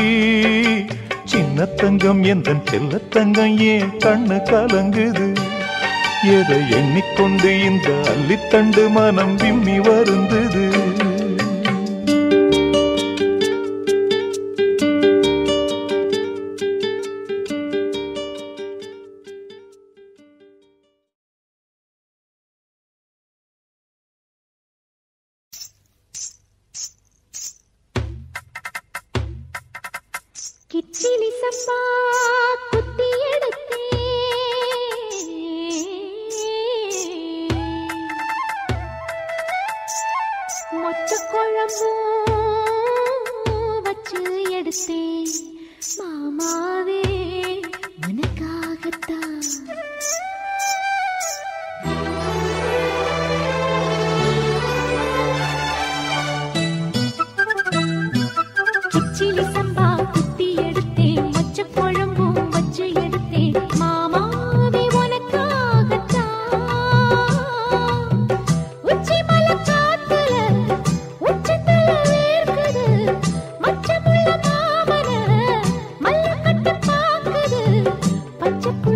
சின்ன தங்கம் எந்த செல்ல தங்கம் ஏன் கண்ணு கலங்குது எதை எண்ணிக்கொண்டு இந்த அள்ளித்தண்டு மனம் விம்மி வருந்தது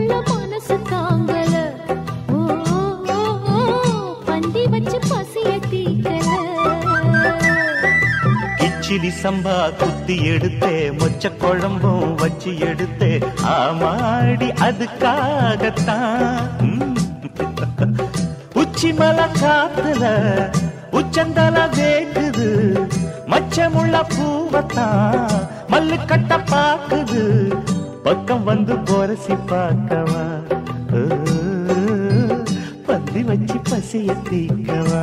கொள்ள மனசு தாங்கல ஓ ஓ, ஓ, ஓ, பந்தி வச்சு பசிய தீக்கல கிச்சிலி சம்பா குத்தி எடுத்தே மொச்ச குழம்பும் வச்சு எடுத்தே ஆமாடி அதுக்காகத்தான் ம். உச்சி மலை காத்துல உச்சந்தல வேக்குது மச்சமுள்ள பூவத்தான் மல்லு கட்ட பாக்குது பக்கம் வந்து போரசி பார்க்கவா ஓ, பந்தி வச்சு பசிய தீக்கவா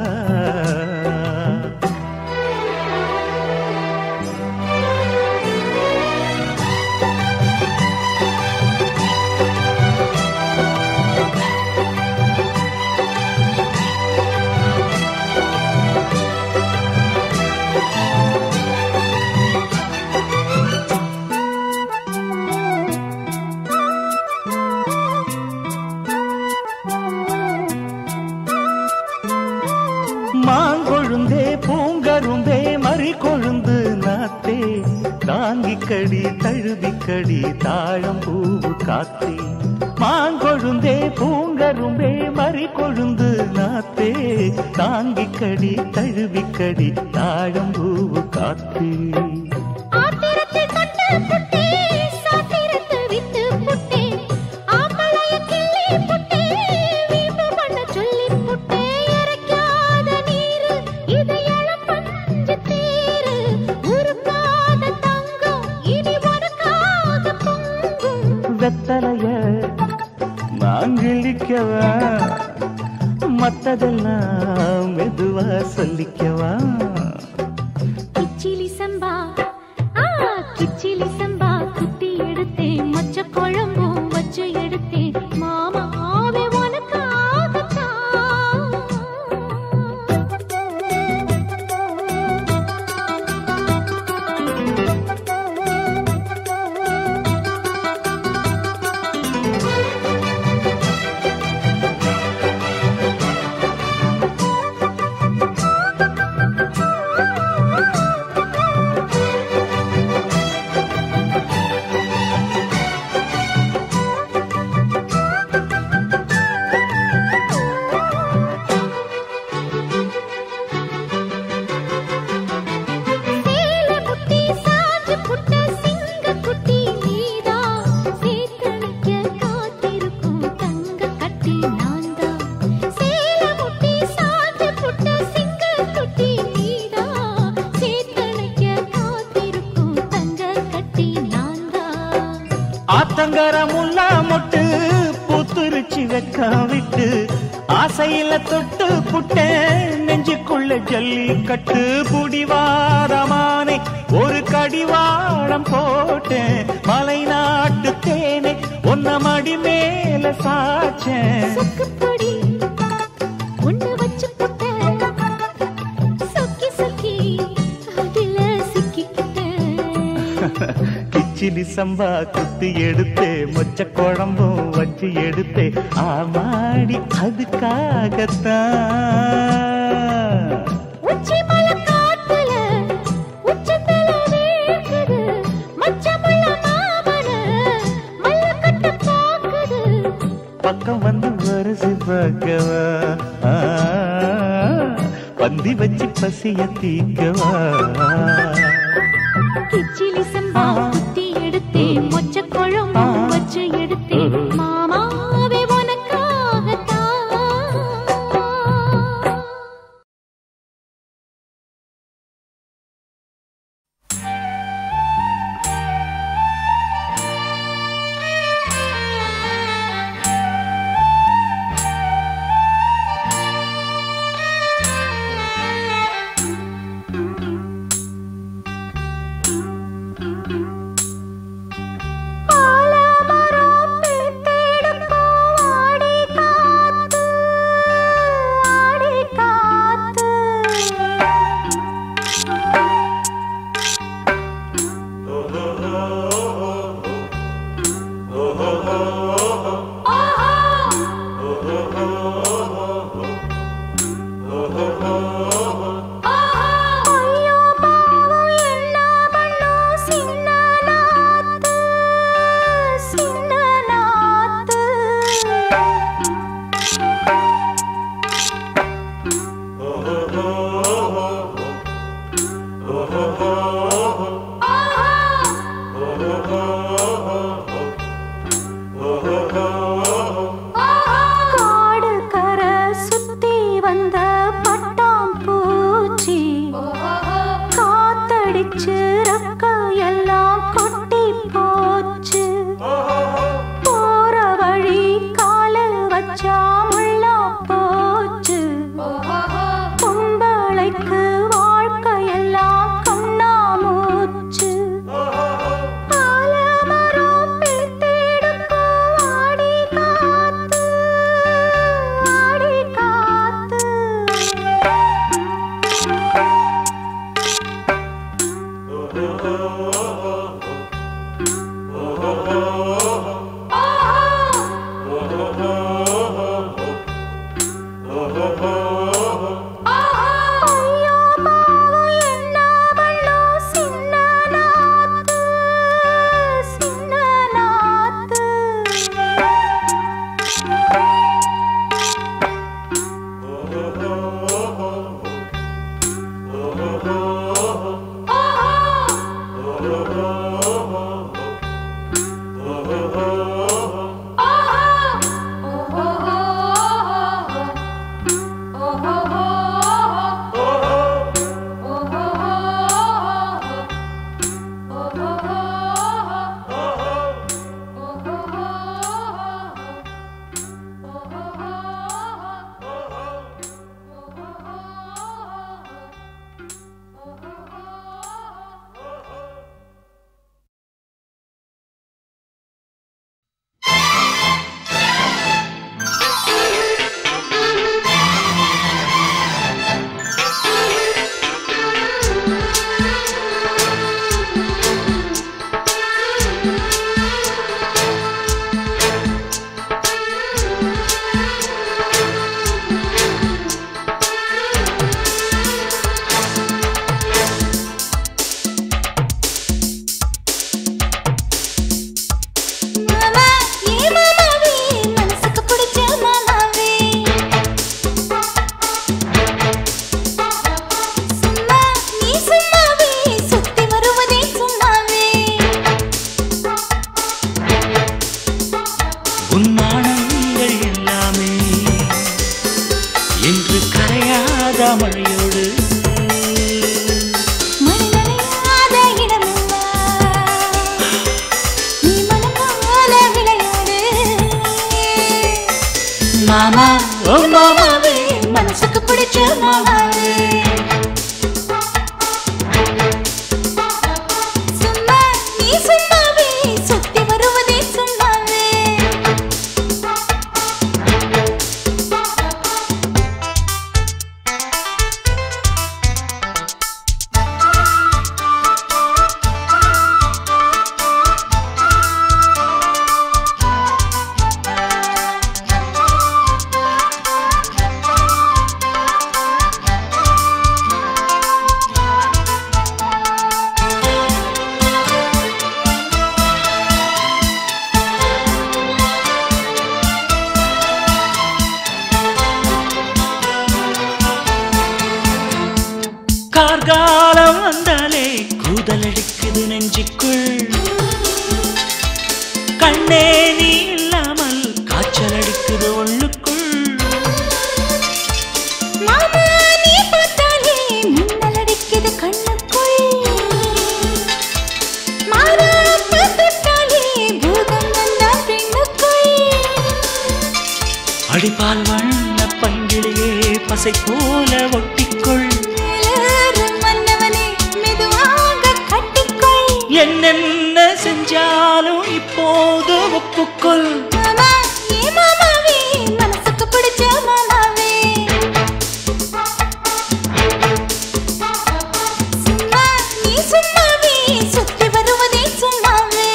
மாங்கொழுந்தே பூங்கருந்தே மறி கொழுந்து நாத்தே தாங்கிக்கடி தழுவிக்கடி தாழம் பூவு காத்தே மாங்கொழுந்தே பூங்கரும்பே மறி கொழுந்து நாத்தே தாங்கிக்கடி தழுவிக்கடி தாழம் பூவு காத்தே ஆத்திரத்தை கண்டு புட்டே சாத்திரத்தை விட்டு புட்டே ஆம்பளைய கிள்ளி புட்டே வீம்பு பண்ண சொல்லி புட்டே இறக்காத நீரு இது இளம் பஞ்சு தேரு உருக்காத தங்கம் இனி உனக்காக பொங்கும் வெத்தலைய மாங்கிழிக்கவா மத்ததெல்லாம் மெதுவா சொல்லிக்கவா கிச்சிலி சம்பா ஆ கிச்சிலி சம்பா குத்தி எடுத்தேன் மொச்ச குழம்பும் வச்சு எடுத்தேன் மாமாவே சேல குட்டி சாஞ்சு புட்ட சிங்க குட்டி நீதா சேத்தணிக்க காத்திருக்கும் தங்க கட்டி நான்தா சேல குட்டி சாஞ்சு புட்ட சிங்க குட்டி நீதா சேத்தணிக்க காத்திருக்கும் தங்க கட்டி நான்தா ஆத்தங்கர முல்லா மொட்டு பூத்துருச்சி வெக்க விட்டு ஆசையில தொட்டு புட்டேன் நெஞ்சுக்குள்ள ஜல்லிக்கட்டு புடிவாரமானே ஒரு கடிவாளம் போட்டேன் மலை நாட்டு தேனே ஒன்ன மடி மேல சாச்சேன் சொக்குப்பொடி ஒண்ணு வச்சு புட்டேன் சொக்கி சொக்கி அதுல சிக்கிக்கிட்டேன் கிச்சிலி சம்பா குத்தி எடுத்தே மொச்ச குழம்பும் வச்சு எடுத்தே ஆமாடி அதுக்காகத்தான் உச்சி மலை காத்துல உச்சந்தல வேர்க்குது மச்சமுள்ள மாமன மல்ல கட்ட பாக்குது பக்கம் வந்து வருசி பார்க்கவா ஆ, பந்தி வச்சு பசிய தீக்கவா கிச்சிலி சம்பா குத்தி எடுத்தேன் மொச்ச குழம்பும் வச்சு எடுத்தேன் மாமாவே உனக்காகத்தான் மாமா ஓ மாமாவே மனசுக்கு பிடிச்ச மாமாவே சும்மா நீ சும்மாவே சுத்தி வருவதே சும்மாவே கார்காலம் வந்தாலே கூதலடிக்குது நெஞ்சுக்குள் கண்ணே நீ இல்லாமல் காய்ச்சல் அடிக்குது உள்ளுக்குள் மாமா நீ பார்த்தாலே மின்னல் அடிக்குது கண்ணுக்குள் மாறாப்பு தொட்டாலே பூதம் வந்தா பெண்ணுக்குள் அடிப்பால் வண்ண பங்கிலேயே பசை போல ஒட்டிக்கொள் மேலேறும் மன்னவனே மெதுவாக கட்டிக்கொள் என்னென்ன செஞ்சாலும் இப்போது ஒப்புக்கொள் மாமா ஏ மாமாவே மனசுக்கு பிடிச்ச மாமாவே சும்மா நீ சும்மாவே சுத்தி வருவதே சும்மாவே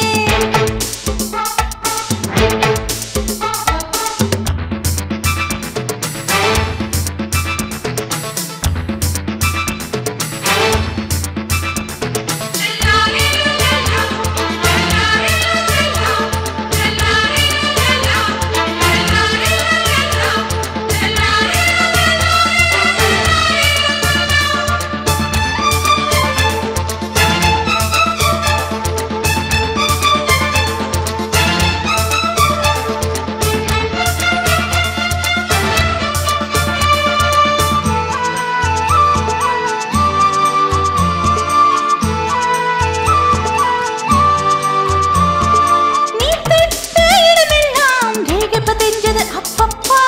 நீ தொட்ட இடமெல்லாம் ரேகை பதிஞ்சது அப்பப்பா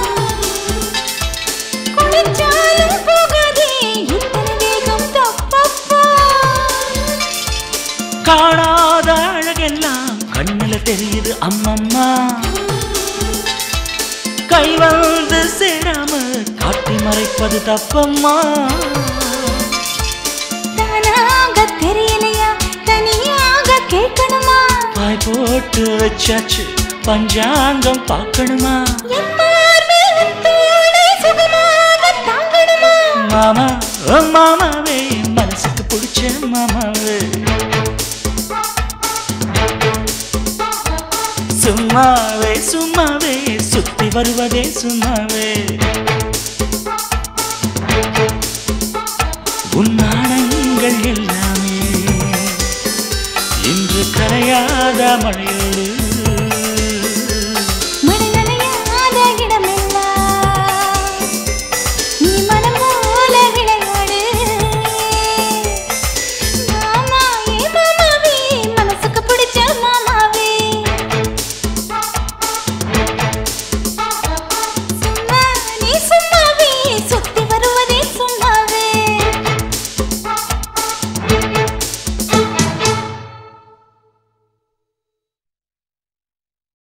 குளிச்சாலும் போகாதே இத்தனை வேகம் தப்பப்பா காணாத அழகெல்லாம் கண்ணுல தெரியுது அம்மம்மா கை வந்து சேராம காட்டி மறைப்பது தப்பம்மா தானாக தெரியலையா தனியாக கேட்கணுமா பாய் போட்டு வச்சாச்சு பஞ்சாங்கம் பார்க்கணுமா என் மார்பில் உன் தோளை சுகமாக தாங்கணுமா மாமா ஓ மாமாவே மனசுக்கு பிடிச்ச மாமாவே சும்மாவே சும்மாவே சுத்தி வருவதே சும்மாவே உன் நாணங்கள் எல்லாமே இன்று கரையாத மழையில்